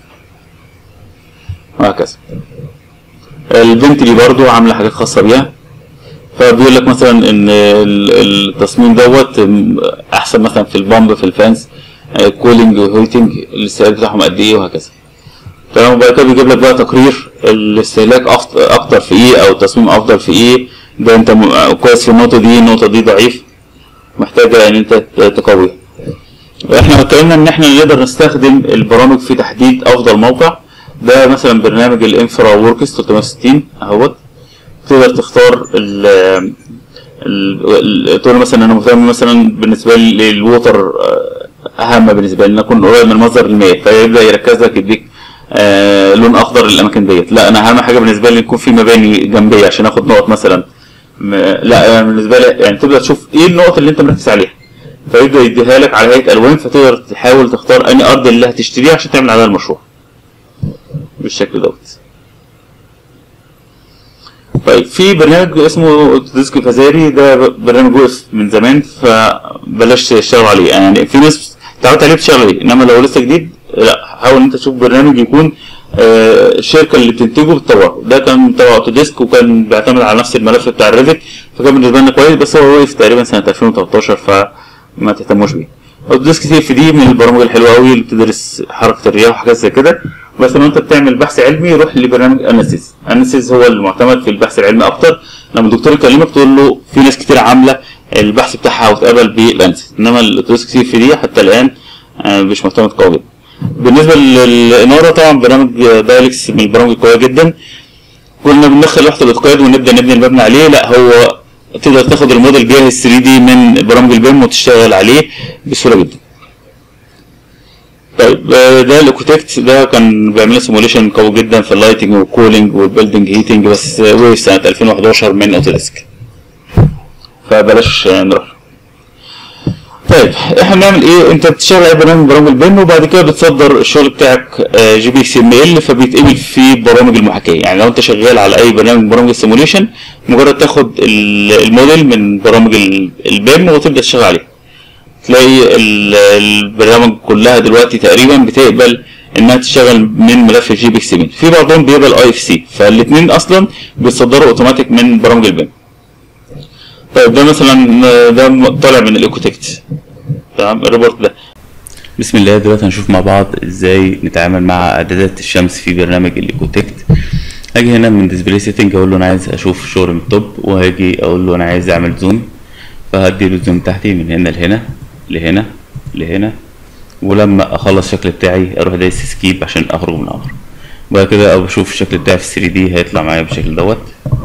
وهكذا البنتلي برضو عامله حاجات خاصه بيها فبيقول لك مثلا ان ال- التصميم دوت احسن مثلا في البامب في الفانس كولينج وهيتنج الاستهلاك بتاعهم قد ايه وهكذا تمام وبعد كده بيجيب لك بقى تقرير الاستهلاك أخت- اكتر في ايه او التصميم افضل في ايه ده انت م- كويس في النقطه دي النقطه دي ضعيف محتاجه ان انت ت- تقويها احنا اتكلمنا ان احنا نقدر نستخدم البرامج في تحديد افضل موقع ده مثلا برنامج الانفرا وركس 360 اهوت تقدر تختار ال ال- تقول مثلا انا مهتم مثلا بالنسبه لي الووتر آه، اهم بالنسبه لي ان اكون قريب من مصدر المياه فيبدا يركز لك يديك آه لون اخضر للاماكن ديت لا انا اهم حاجه بالنسبه لي يكون في مباني جنبيه عشان اخد نقط مثلا م- لا أنا بالنسبه لي يعني تبدا تشوف ايه النقط اللي انت مركز عليها فيبدا يديها لك على هيئه الوان فتقدر تحاول تختار انهي ارض اللي هتشتريها عشان تعمل عليها المشروع بالشكل دوت طيب في برنامج اسمه اوتوديسك فازاري ده برنامج وقف من زمان فبلاش تشتغل عليه يعني في ناس اتعودت عليه بتشتغل عليه انما لو لسه جديد لا حاول انت تشوف برنامج يكون آه، الشركه اللي بتنتجه بتطوره ده كان تبع اوتوديسك وكان بيعتمد على نفس الملف بتاع الريفت فكان بالنسبه لنا كويس بس هو وقف تقريبا سنه 2013 فما تهتموش بيه اوتوديسك سي اف دي من البرامج الحلوه قوي اللي بتدرس حركه الرياح وحاجات زي كده بس لو انت بتعمل بحث علمي روح لبرنامج انسيس انسيس هو المعتمد في البحث العلمي اكتر لما الدكتور يكلمك تقول له في ناس كتير عامله البحث بتاعها واتقبل بالانسيس انما الاوتوديسك سي اف دي حتى الان آه، مش معتمد قوي جدا بالنسبه للاناره طبعا برنامج دايلكس من البرامج القويه جدا كنا بندخل لوحه الاتقاد ونبدا نبني المبنى عليه لا هو تقدر تاخد الموديل جاهز 3 دي من برامج البيم وتشتغل عليه بسهوله جدا طيب آه، ده الاوكوتكت ده كان بيعمل سيموليشن قوي جدا في اللايتنج والكولينج والبيلدنج هيتنج بس آه، وقف سنه 2011 من اوتوديسك فبلاش آه، نروح طيب احنا بنعمل ايه انت بتشتغل اي برنامج من برامج البيم وبعد كده بتصدر الشغل بتاعك آه، جي بي اكس ام ال فبيتقبل في برامج المحاكاه يعني لو انت شغال على اي برنامج من برامج السيموليشن مجرد تاخد ال- الموديل من برامج ال- البيم وتبدا تشتغل عليه تلاقي ال- البرامج كلها دلوقتي تقريبا بتقبل انها تشتغل من ملف جي بي اكس ام ال في بعضهم بيقبل اي اف سي فالاثنين اصلا بيتصدروا اوتوماتيك من برامج البيم طيب ده مثلا آه، ده طالع من الايكوتكت تمام الريبورت ده بسم الله دلوقتي هنشوف مع بعض ازاي نتعامل مع اعدادات الشمس في برنامج الايكوتكت هاجي هنا من ديسبلاي سيتنج اقول له انا عايز اشوف شغل من التوب وهاجي اقول له انا عايز اعمل زوم فهدي له الزوم تحتي من هنا لهنا لهنا لهنا ولما اخلص الشكل بتاعي اروح دايس سكيب عشان اخرج من الامر وبعد كده أبقى بشوف الشكل بتاعي في 3 دي هيطلع معايا بالشكل دوت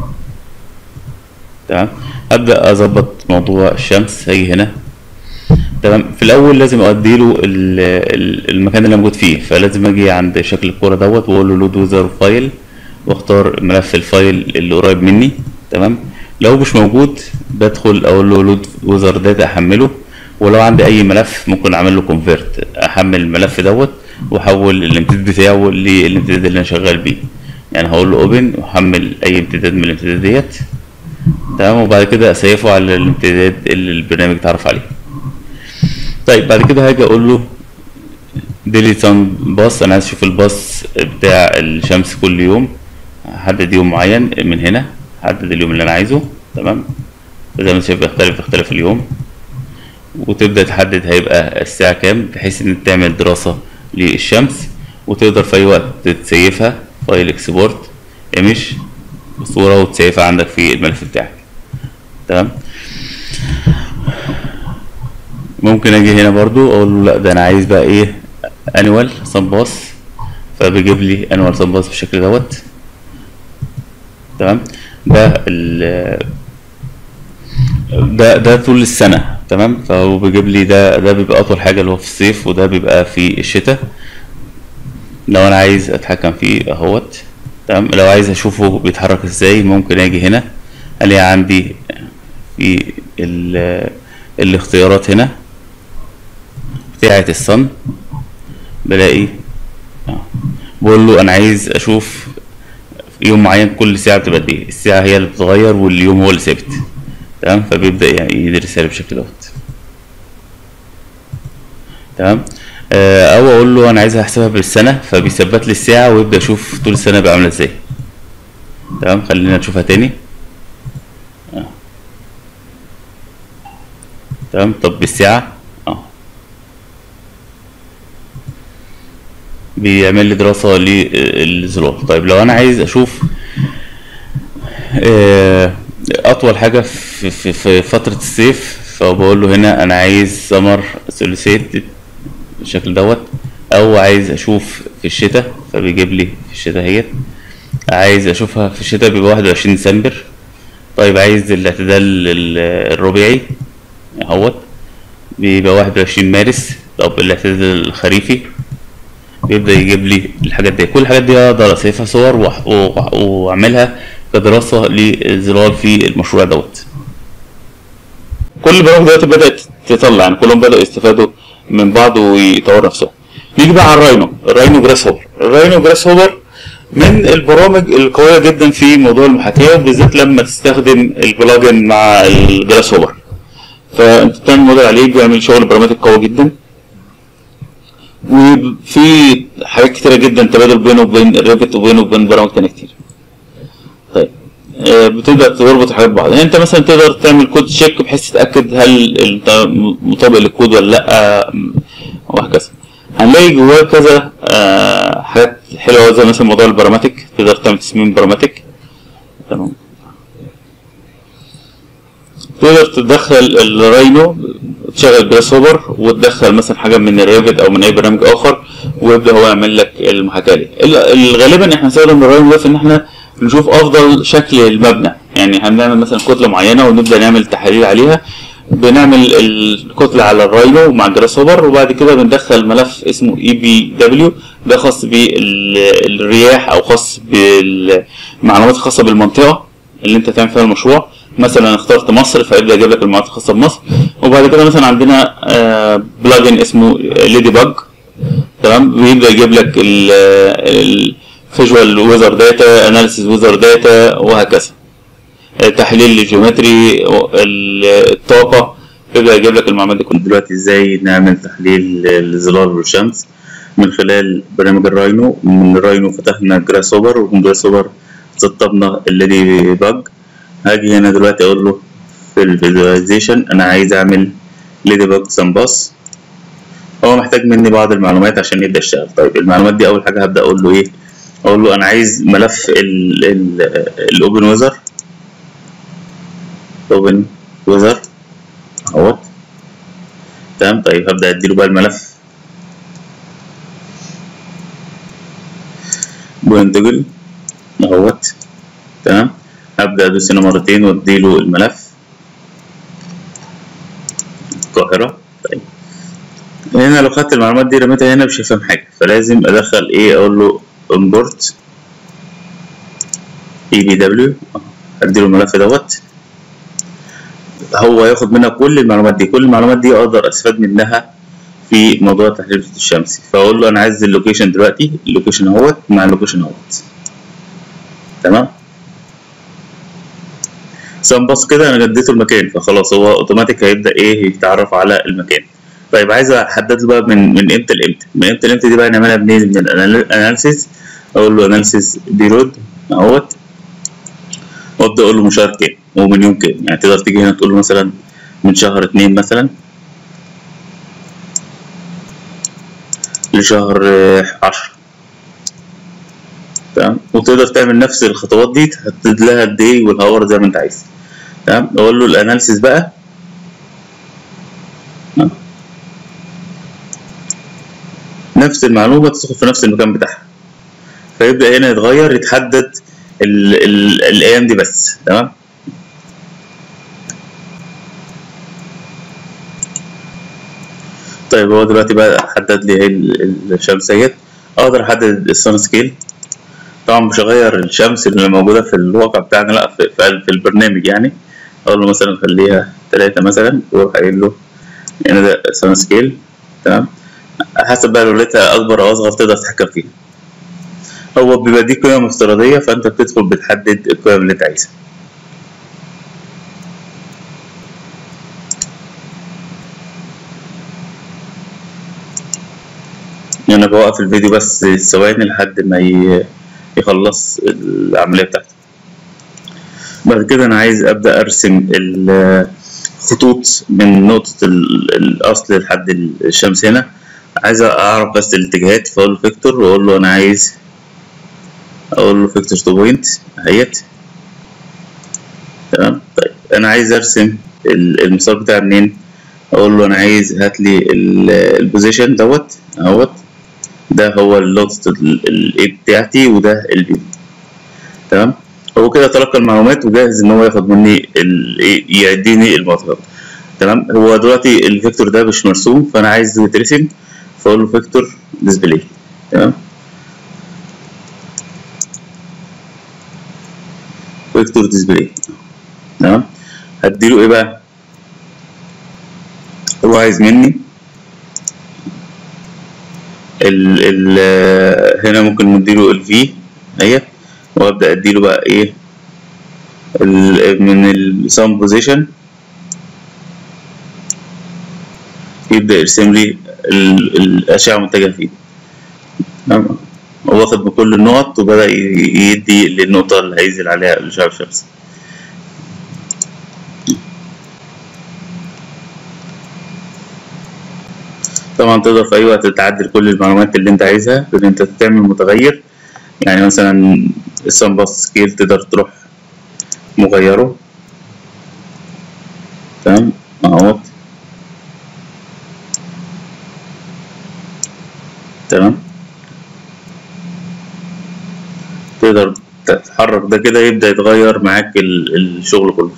تمام ابدا اظبط موضوع الشمس هاجي هنا تمام في الاول لازم اودي له المكان اللي أنا موجود فيه فلازم اجي عند شكل الكوره دوت واقول له لود ويزر فايل واختار ملف الفايل اللي قريب مني تمام لو مش موجود بدخل اقول له لود ويزر داتا احمله ولو عندي اي ملف ممكن اعمل له كونفيرت احمل الملف دوت واحول الامتداد بتاعه للامتداد اللي انا شغال بيه يعني هقول له اوبن واحمل اي امتداد من الامتداد ديت تمام وبعد كده اسيفه على الامتداد اللي البرنامج اتعرف عليه طيب بعد كده هاجي اقول له ديليت سان باص انا عايز اشوف الباص بتاع الشمس كل يوم احدد يوم معين من هنا احدد اليوم اللي انا عايزه تمام زي ما انت شايف بيختلف بيختلف اليوم وتبدا تحدد هيبقى الساعه كام بحيث ان تعمل دراسه للشمس وتقدر في اي وقت تسيفها فايل اكسبورت ايمج صوره وتسيفها عندك في الملف بتاعك تمام ممكن اجي هنا برضو اقول له لا ده انا عايز بقى ايه انوال صنباص فبيجيب لي انوال صنباص بالشكل دوت تمام ده ال ده ده طول السنة تمام فهو بيجيب لي ده ده بيبقى أطول حاجة اللي هو في الصيف وده بيبقى في الشتاء لو أنا عايز أتحكم فيه أهوت تمام لو عايز أشوفه بيتحرك إزاي ممكن أجي هنا ألاقي عندي في ال الاختيارات هنا بتاعة الصن بلاقي آه. بقول له أنا عايز أشوف يوم معين كل ساعة بتبقى قد إيه الساعة هي اللي بتتغير واليوم هو اللي ثابت تمام فبيبدأ يعني يدرسها لي بالشكل دوت تمام آه، او اقول له انا عايزها احسبها بالسنه فبيثبت لي الساعه ويبدا يشوف طول السنه بقى عامله ازاي تمام خلينا نشوفها تاني آه. تمام طب بالساعه اه بيعمل لي دراسه للظلال طيب لو انا عايز اشوف آه، اطول حاجه في, في, في فتره الصيف فبقول له هنا انا عايز سمر ثلاثية بالشكل دوت او عايز اشوف في الشتاء فبيجيب لي في الشتاء اهيت عايز اشوفها في الشتاء بيبقى 21 ديسمبر طيب عايز الاعتدال ال- الربيعي اهوت بيبقى 21 مارس طب الاعتدال الخريفي بيبدا يجيب لي الحاجات دي كل الحاجات دي اقدر اسيفها صور وأح- وأح- واعملها كدراسه للظلال في المشروع دوت كل البرامج دلوقتي بدات تطلع يعني كلهم بداوا يستفادوا من بعض ويطوروا نفسهم نيجي بقى على الراينو الراينو جراس هوبر الراينو جراس هوبر من البرامج القويه جدا في موضوع المحاكاه وبالذات لما تستخدم البلاجن مع الجراس هوبر فانت بتعمل موديل عليه بيعمل شغل براماتيك قوي جدا وفي حاجات كتيرة جدا تبادل بينه وبين الريفت وبينه وبين برامج تانية كتير. طيب آه، بتبدأ تربط حاجات ببعض، يعني انت مثلا تقدر تعمل كود تشيك بحيث تتأكد هل انت مطابق للكود ولا لأ م- وهكذا. هنلاقي جواه كذا آه، حاجات حلوة زي مثلا موضوع البراماتيك تقدر تعمل تصميم براماتيك تمام تقدر تدخل الراينو تشغل جراس هوبر وتدخل مثلا حاجه من الريفت او من اي برنامج اخر ويبدا هو يعمل لك المحاكاه دي ال- ال- غالبا احنا هنستخدم الراينو ده في ان احنا نشوف افضل شكل المبنى يعني هنعمل مثلا كتله معينه ونبدا نعمل تحاليل عليها بنعمل الكتله على الراينو مع الجراس هوبر وبعد كده بندخل ملف اسمه اي بي دبليو ده خاص بالرياح او خاص بالمعلومات الخاصه بالمنطقه اللي انت تعمل فيها المشروع مثلا اخترت مصر فيبدا يجيب لك المعلومات الخاصه بمصر وبعد كده مثلا عندنا بلجن اسمه ليدي باج تمام بيبدا يجيب لك الفيجوال ويزر داتا اناليسيس ويزر داتا وهكذا آه، تحليل الجيومتري ال- الطاقه يبدا يجيب لك المعلومات دي كلها دلوقتي ازاي نعمل تحليل الظلال والشمس من خلال برنامج الراينو من الراينو فتحنا جراس اوبر ومن جراس اوبر سطبنا الليدي باج هاجي هنا دلوقتي اقول له في الفيزواليزيشن انا عايز اعمل ليدي باج سامباس هو محتاج مني بعض المعلومات عشان يبدا يشتغل طيب المعلومات دي اول حاجه هبدا اقول له ايه اقول له انا عايز ملف الاوبن ويزر اوبن ويزر اهوت تمام طيب هبدأ اديله بقى الملف بوينتجل اهوت تمام هبدأ ادوس هنا مرتين واديله الملف القاهرة طيب هنا لو خدت المعلومات دي رميتها هنا مش هيفهم حاجة فلازم ادخل ايه اقول له import اي بي دبليو اديله الملف دوت هو ياخد منها كل المعلومات دي كل المعلومات دي اقدر استفاد منها في موضوع تحليل الخط الشمسي فاقول له انا عايز اللوكيشن دلوقتي اللوكيشن اهوت مع اللوكيشن اهوت تمام سام بص كده انا اديته المكان فخلاص هو اوتوماتيك هيبدا ايه يتعرف على المكان طيب عايز احدد له بقى من من امتى لامتى من امتى لامتى دي بقى نعملها منين من الاناليسيس اقول له اناليسيس بيرود اهوت وابدا اقول له مشهر كام ومن يوم كام يعني تقدر تيجي هنا تقول له مثلا من شهر اتنين مثلا لشهر آه، عشرة تمام وتقدر تعمل نفس الخطوات دي تحدد لها الدي والهور زي ما انت عايز تمام اقول له الاناليسيس بقى آه. نفس المعلومة تدخل في نفس المكان بتاعها فيبدأ هنا يتغير يتحدد ال ال الايام دي بس تمام طيب هو دلوقتي بقى حدد لي ال- الشمسيات اقدر احدد السان سكيل طبعا مش هغير الشمس اللي موجودة في الواقع بتاعنا لا في, في, في البرنامج يعني اقول له مثلا خليها تلاتة مثلا واروح قايل له هنا ده سان سكيل تمام حسب بقى لو لقيتها اكبر او اصغر تقدر تتحكم فيها هو بيبقى دي قيم افتراضية فانت بتدخل بتحدد القيم اللي انت عايزها انا بوقف الفيديو بس ثواني لحد ما ي- يخلص العملية بتاعته بعد كده انا عايز ابدا ارسم الخطوط من نقطة ال- الاصل لحد الشمس هنا عايز اعرف بس الاتجاهات فاقول له فيكتور واقول له انا عايز اقول له فيكتور تو بوينت اهيت تمام طيب انا عايز ارسم ال- المسار بتاعي منين اقول له انا عايز هات لي البوزيشن دوت اهوت ده هو النقطة الاي بتاعتي وده البي تمام هو كده تلقى المعلومات وجاهز ان هو ياخد مني ال- إيه، يديني المنطقة تمام هو دلوقتي الفيكتور ده مش مرسوم فانا عايزه يترسم فاقول له فيكتور ديسبلاي تمام فيكتور ديسبلاي تمام هديله ايه بقى هو عايز مني ال ال هنا ممكن نديله ال V اهي وابدا اديله بقى ايه ال من السام بوزيشن يبدا يرسم لي ال- الاشعه المتجهه فيه تمام هو واخد بكل النقط وبدا ي- يدي للنقطه اللي هينزل عليها الاشعه الشمسيه طبعا تقدر في اي وقت تعدل كل المعلومات اللي انت عايزها بان انت تعمل متغير يعني مثلا السم باس سكيل تقدر تروح مغيره تمام اهوت تمام تقدر تتحرك ده كده يبدأ يتغير معاك ال- الشغل كله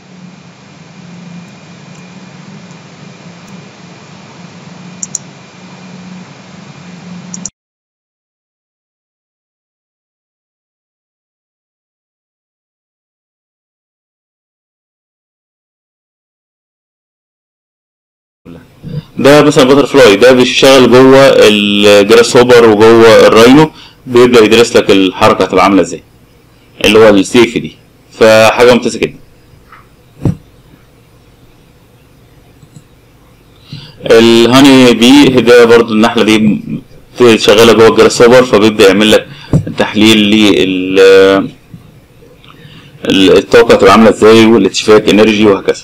ده مثلا باتر فلاي ده بيشتغل جوه الجراس هوبر وجوه الراينو بيبدا يدرس لك الحركه هتبقى عامله ازاي اللي هو السيف دي فحاجه ممتازه جدا الهاني بي ده برضو النحله دي شغاله جوه الجراس هوبر فبيبدا يعمل لك تحليل لل الطاقه هتبقى عامله ازاي والاتفاق انرجي وهكذا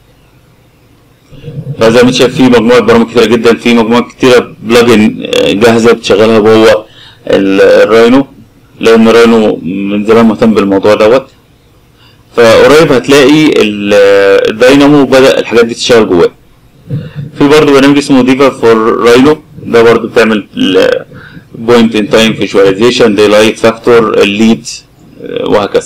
فزي ما انت شايف في مجموعه برامج كتيره جدا في مجموعه كتيره بلجن جاهزه بتشغلها جوه ال- الراينو لان الراينو من زمان مهتم بالموضوع دوت فقريب هتلاقي ال- الداينامو بدا الحاجات دي تشتغل جواه في برضه برنامج اسمه ديفا فور راينو ده برضه بتعمل بوينت ان تايم فيجواليزيشن ديلايت فاكتور الليد وهكذا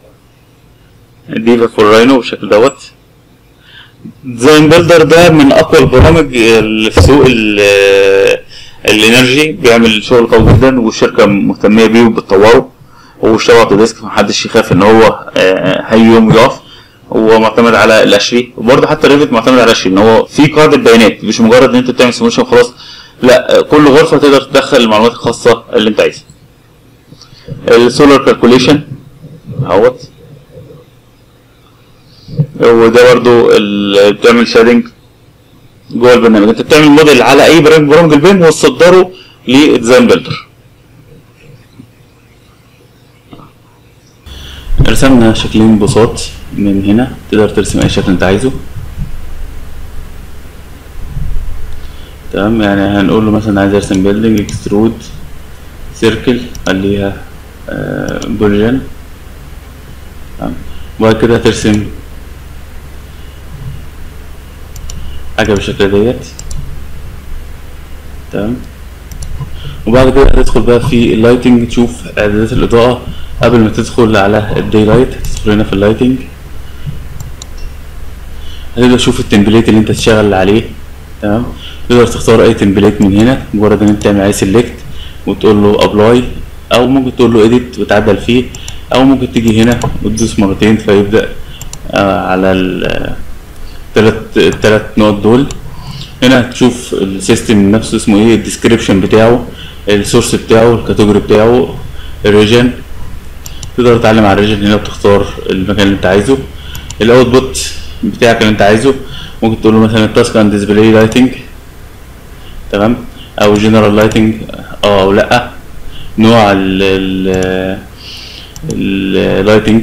ديفا فور راينو بالشكل دوت ديزاين بيلدر ده من اقوى البرامج اللي في سوق ال- الانرجي بيعمل شغل قوي جدا والشركه مهتميه بيه وبتطوره واشتغل اوتو ديسك محدش يخاف ان هو آه، هيجي يوم يقف هو معتمد على الاشري وبرضه حتى ريفت معتمد على الاشري ان هو في قاعده بيانات مش مجرد ان انت بتعمل سيموليشن خلاص لا كل غرفه تقدر تدخل المعلومات الخاصه اللي انت عايزها السولار كالكوليشن اهوت وده برضو ال- بتعمل شادنج جوه البرنامج انت بتعمل موديل على اي برنامج برامج البيم وتصدره لديزاين بيلدر رسمنا شكلين بساط من هنا تقدر ترسم اي شكل انت عايزه تمام يعني هنقول له مثلا عايز ارسم بيلدينج اكسترود سيركل خليها بوليجن تمام وبعد كده هترسم حاجة بالشكل ديت تمام وبعد كده هتدخل بقى في اللايتنج تشوف اعدادات الاضاءة قبل ما تدخل على الداي لايت هتدخل هنا في اللايتنج هتبدأ تشوف التمبليت اللي انت تشتغل عليه تمام تقدر تختار اي تمبليت من هنا مجرد ان انت تعمل عليه سيلكت وتقول له ابلاي او ممكن تقول له اديت وتعدل فيه او ممكن تيجي هنا وتدوس مرتين فيبدأ آه على ال التلات التلات نقط دول هنا هتشوف السيستم نفسه اسمه ايه الديسكريبشن بتاعه السورس بتاعه الكاتيجوري بتاعه الريجن تقدر تتعلم على الريجن هنا وتختار المكان اللي انت عايزه الاوتبوت بتاعك اللي انت عايزه ممكن تقول له مثلا التاسك اند ديسبلاي لايتنج تمام او جنرال لايتنج اه او لا نوع ال ال اللايتنج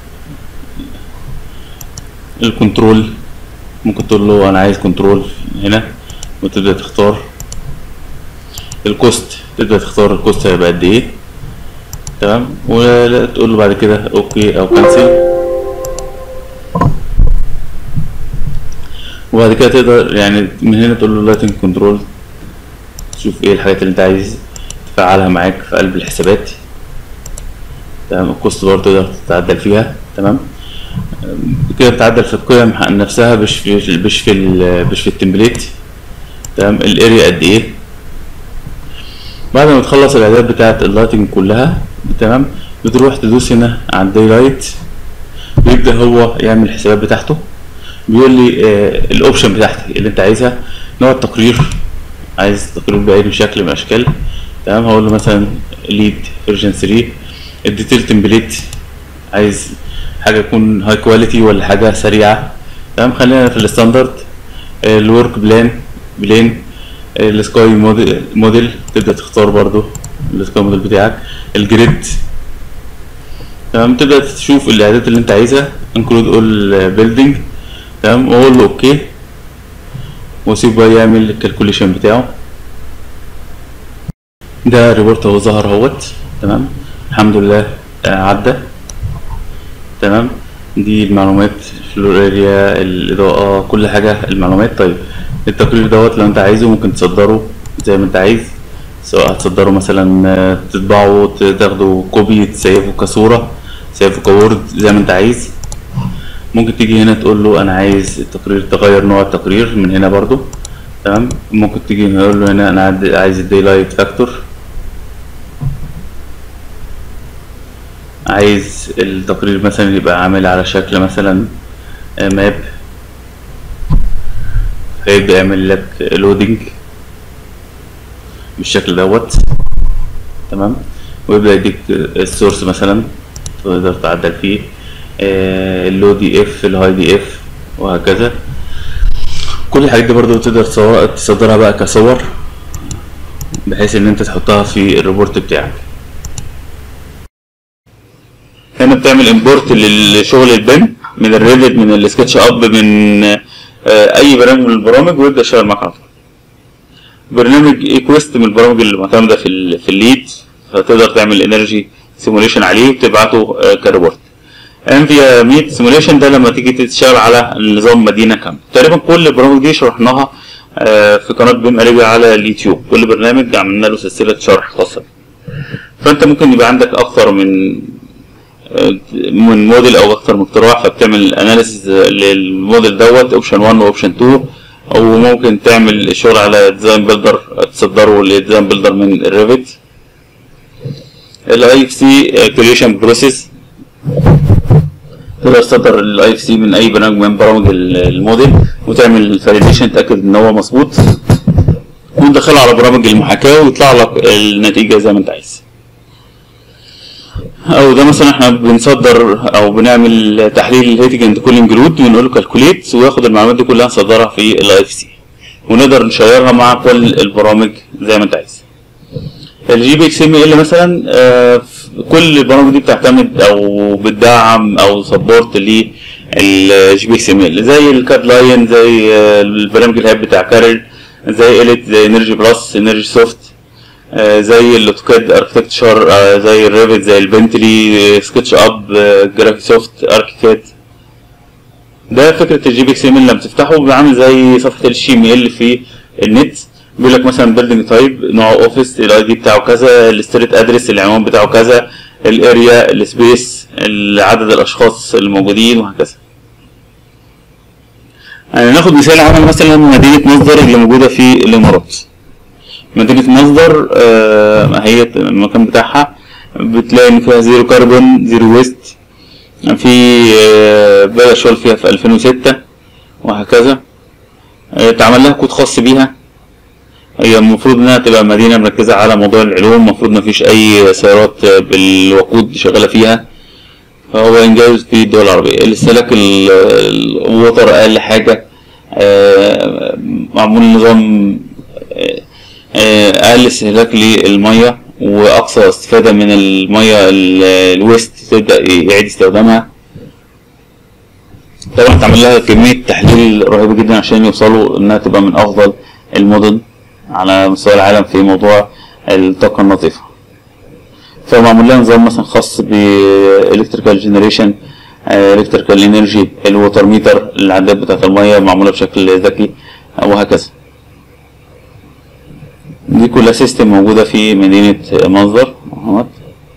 الكنترول ممكن تقول له انا عايز كنترول هنا وتبدا تختار الكوست تبدا تختار الكوست هيبقى قد ايه تمام وتقول له بعد كده اوكي او كانسل وبعد كده تقدر يعني من هنا تقول له لايتنج كنترول تشوف ايه الحاجات اللي انت عايز تفعلها معاك في قلب الحسابات تمام الكوست برضه تقدر تتعدل فيها تمام كده بتعدل في القيم نفسها مش في مش في ال- مش في التمبليت تمام الاريا قد ايه بعد ما تخلص الاعداد بتاعه اللايتنج كلها تمام بتروح تدوس هنا على الداي لايت بيبدا هو يعمل الحسابات بتاعته بيقول لي آه الاوبشن بتاعتي اللي انت عايزها نوع التقرير عايز تقرير باي شكل من الاشكال تمام هقول له مثلا ليد فيرجن 3 الديتيل تمبليت عايز حاجه تكون هاي كواليتي ولا حاجه سريعه تمام خلينا في الستاندرد الورك بلان بلين السكاي موديل موديل تبدا تختار برضو السكاي موديل بتاعك الجريد تمام تبدا تشوف الاعدادات اللي انت عايزها انكلود اول بيلدينج تمام واقول له اوكي واسيب بقى يعمل الكالكوليشن بتاعه ده ريبورت اهو ظهر اهوت تمام الحمد لله آه، عدى تمام دي المعلومات فلور اريا الاضاءة كل حاجة المعلومات طيب التقرير دوت لو انت عايزه ممكن تصدره زي ما انت عايز سواء هتصدره مثلا آه، تطبعه تاخده كوبي تسيفه كصورة تسيفه كوورد زي ما انت عايز ممكن تيجي هنا تقول له انا عايز التقرير تغير نوع التقرير من هنا برضو تمام ممكن تيجي هنا تقول له هنا انا عاد- عايز الداي لايت فاكتور عايز التقرير مثلا يبقى عامل على شكل مثلا ماب هيبدأ يعمل لك لودنج بالشكل دوت تمام ويبدأ يديك السورس مثلا تقدر تعدل فيه اللو دي اف الهاي دي اف وهكذا كل الحاجات دي برضو تقدر تصور- تصدرها بقى كصور بحيث ان انت تحطها في الريبورت بتاعك هنا بتعمل امبورت للشغل البن من الريفت من السكتش اب من آه، اي برنامج من البرامج ويبدا يشتغل معاك على طول برنامج ايكويست من البرامج المعتمده في ال في الليد فتقدر تعمل انرجي سيموليشن عليه وتبعته آه، كريبورت انفيا ميت سيموليشن ده لما تيجي تشتغل على نظام مدينه كامله تقريبا كل البرامج دي شرحناها آه، في قناه بيم اريبيا على اليوتيوب كل برنامج عملنا له سلسله شرح خاصه بيه. فانت ممكن يبقى عندك اكثر من من موديل او اكتر من اقتراح فبتعمل اناليسيز للموديل دوت اوبشن 1 واوبشن 2 او ممكن تعمل الشغل على ديزاين بيلدر تصدره لديزاين بيلدر من الريفت الاي اف سي كريشن بروسيس تقدر تصدر الاي اف سي من اي برنامج من برامج ال- الموديل وتعمل فاليديشن تاكد ان هو مظبوط وتدخله على برامج المحاكاه ويطلع لك النتيجه زي ما انت عايز او ده مثلا احنا بنصدر او بنعمل تحليل الهيتنج اند كولينج لود ونقول له كالكوليت وياخد المعلومات دي كلها نصدرها في الاي اف سي ونقدر نشيرها مع كل البرامج زي ما انت عايز الجي بي اكس ام ال مثلا آه، في كل البرامج دي بتعتمد او بتدعم او سبورت للجي بي اكس ام ال زي الكاد لاين زي آه، البرنامج الهاب بتاع كارل زي اليت زي انرجي بلس انرجي سوفت آه، زي الاوتوكاد اركتكتشر آه، زي الريفت زي البنتلي آه، سكتش اب آه، جرافيك سوفت اركيكاد ده فكره الجي بي اكس ام ال لما تفتحه بيبقى عامل زي صفحه الاتش ام ال في النت بيقول لك مثلا بيلدنج تايب نوع اوفيس الاي دي بتاعه كذا الستريت ادرس العنوان بتاعه كذا الاريا السبيس عدد الاشخاص الموجودين وهكذا يعني ناخد مثال عمل مثلا مدينه مصدر اللي موجوده في الامارات مدينة مصدر آه هي المكان بتاعها بتلاقي ان فيها زيرو كربون زيرو ويست في آه بدأ الشغل فيها في 2006 وهكذا آه، اتعمل لها كود خاص بيها هي المفروض انها تبقى مدينة مركزة على موضوع العلوم المفروض مفيش اي سيارات آه، بالوقود شغالة فيها فهو انجاز في الدول العربية الاستهلاك ال- الوتر اقل حاجة آه، معمول نظام آه، آه، اقل استهلاك للميه واقصى استفاده من الميه ال- الويست تبدا يعيد استخدامها طبعا تعمل لها كميه تحليل رهيبه جدا عشان يوصلوا انها تبقى من افضل المدن على مستوى العالم في موضوع الطاقه النظيفه فمعمول لها نظام مثلا خاص بالكتريكال جنريشن الكتريكال انرجي الووتر ميتر العداد بتاعت الميه معموله بشكل ذكي وهكذا دي كلها سيستم موجودة في مدينة مصدر اهوت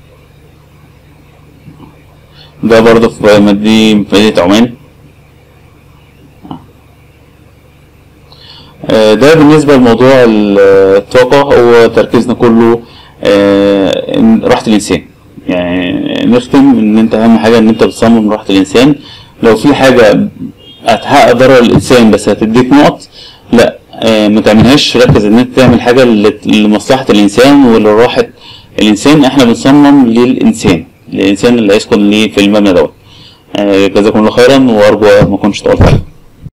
ده برضه في مدينة مدينة عمان آه، ده بالنسبة لموضوع ال- الطاقة هو تركيزنا كله آه، إن- راحة الإنسان يعني نختم إن أنت أهم حاجة إن أنت بتصمم راحة الإنسان لو في حاجة هتحقق ضرر الإنسان بس هتديك نقط لا آه، ما تعملهاش ركز إن أنت تعمل حاجة ل- لمصلحة الإنسان ولراحة الإنسان إحنا بنصمم للإنسان الإنسان اللي هيسكن ليه في المبنى دوت آه، جزاكم الله خيرا وأرجو ما أكونش طولت عليكم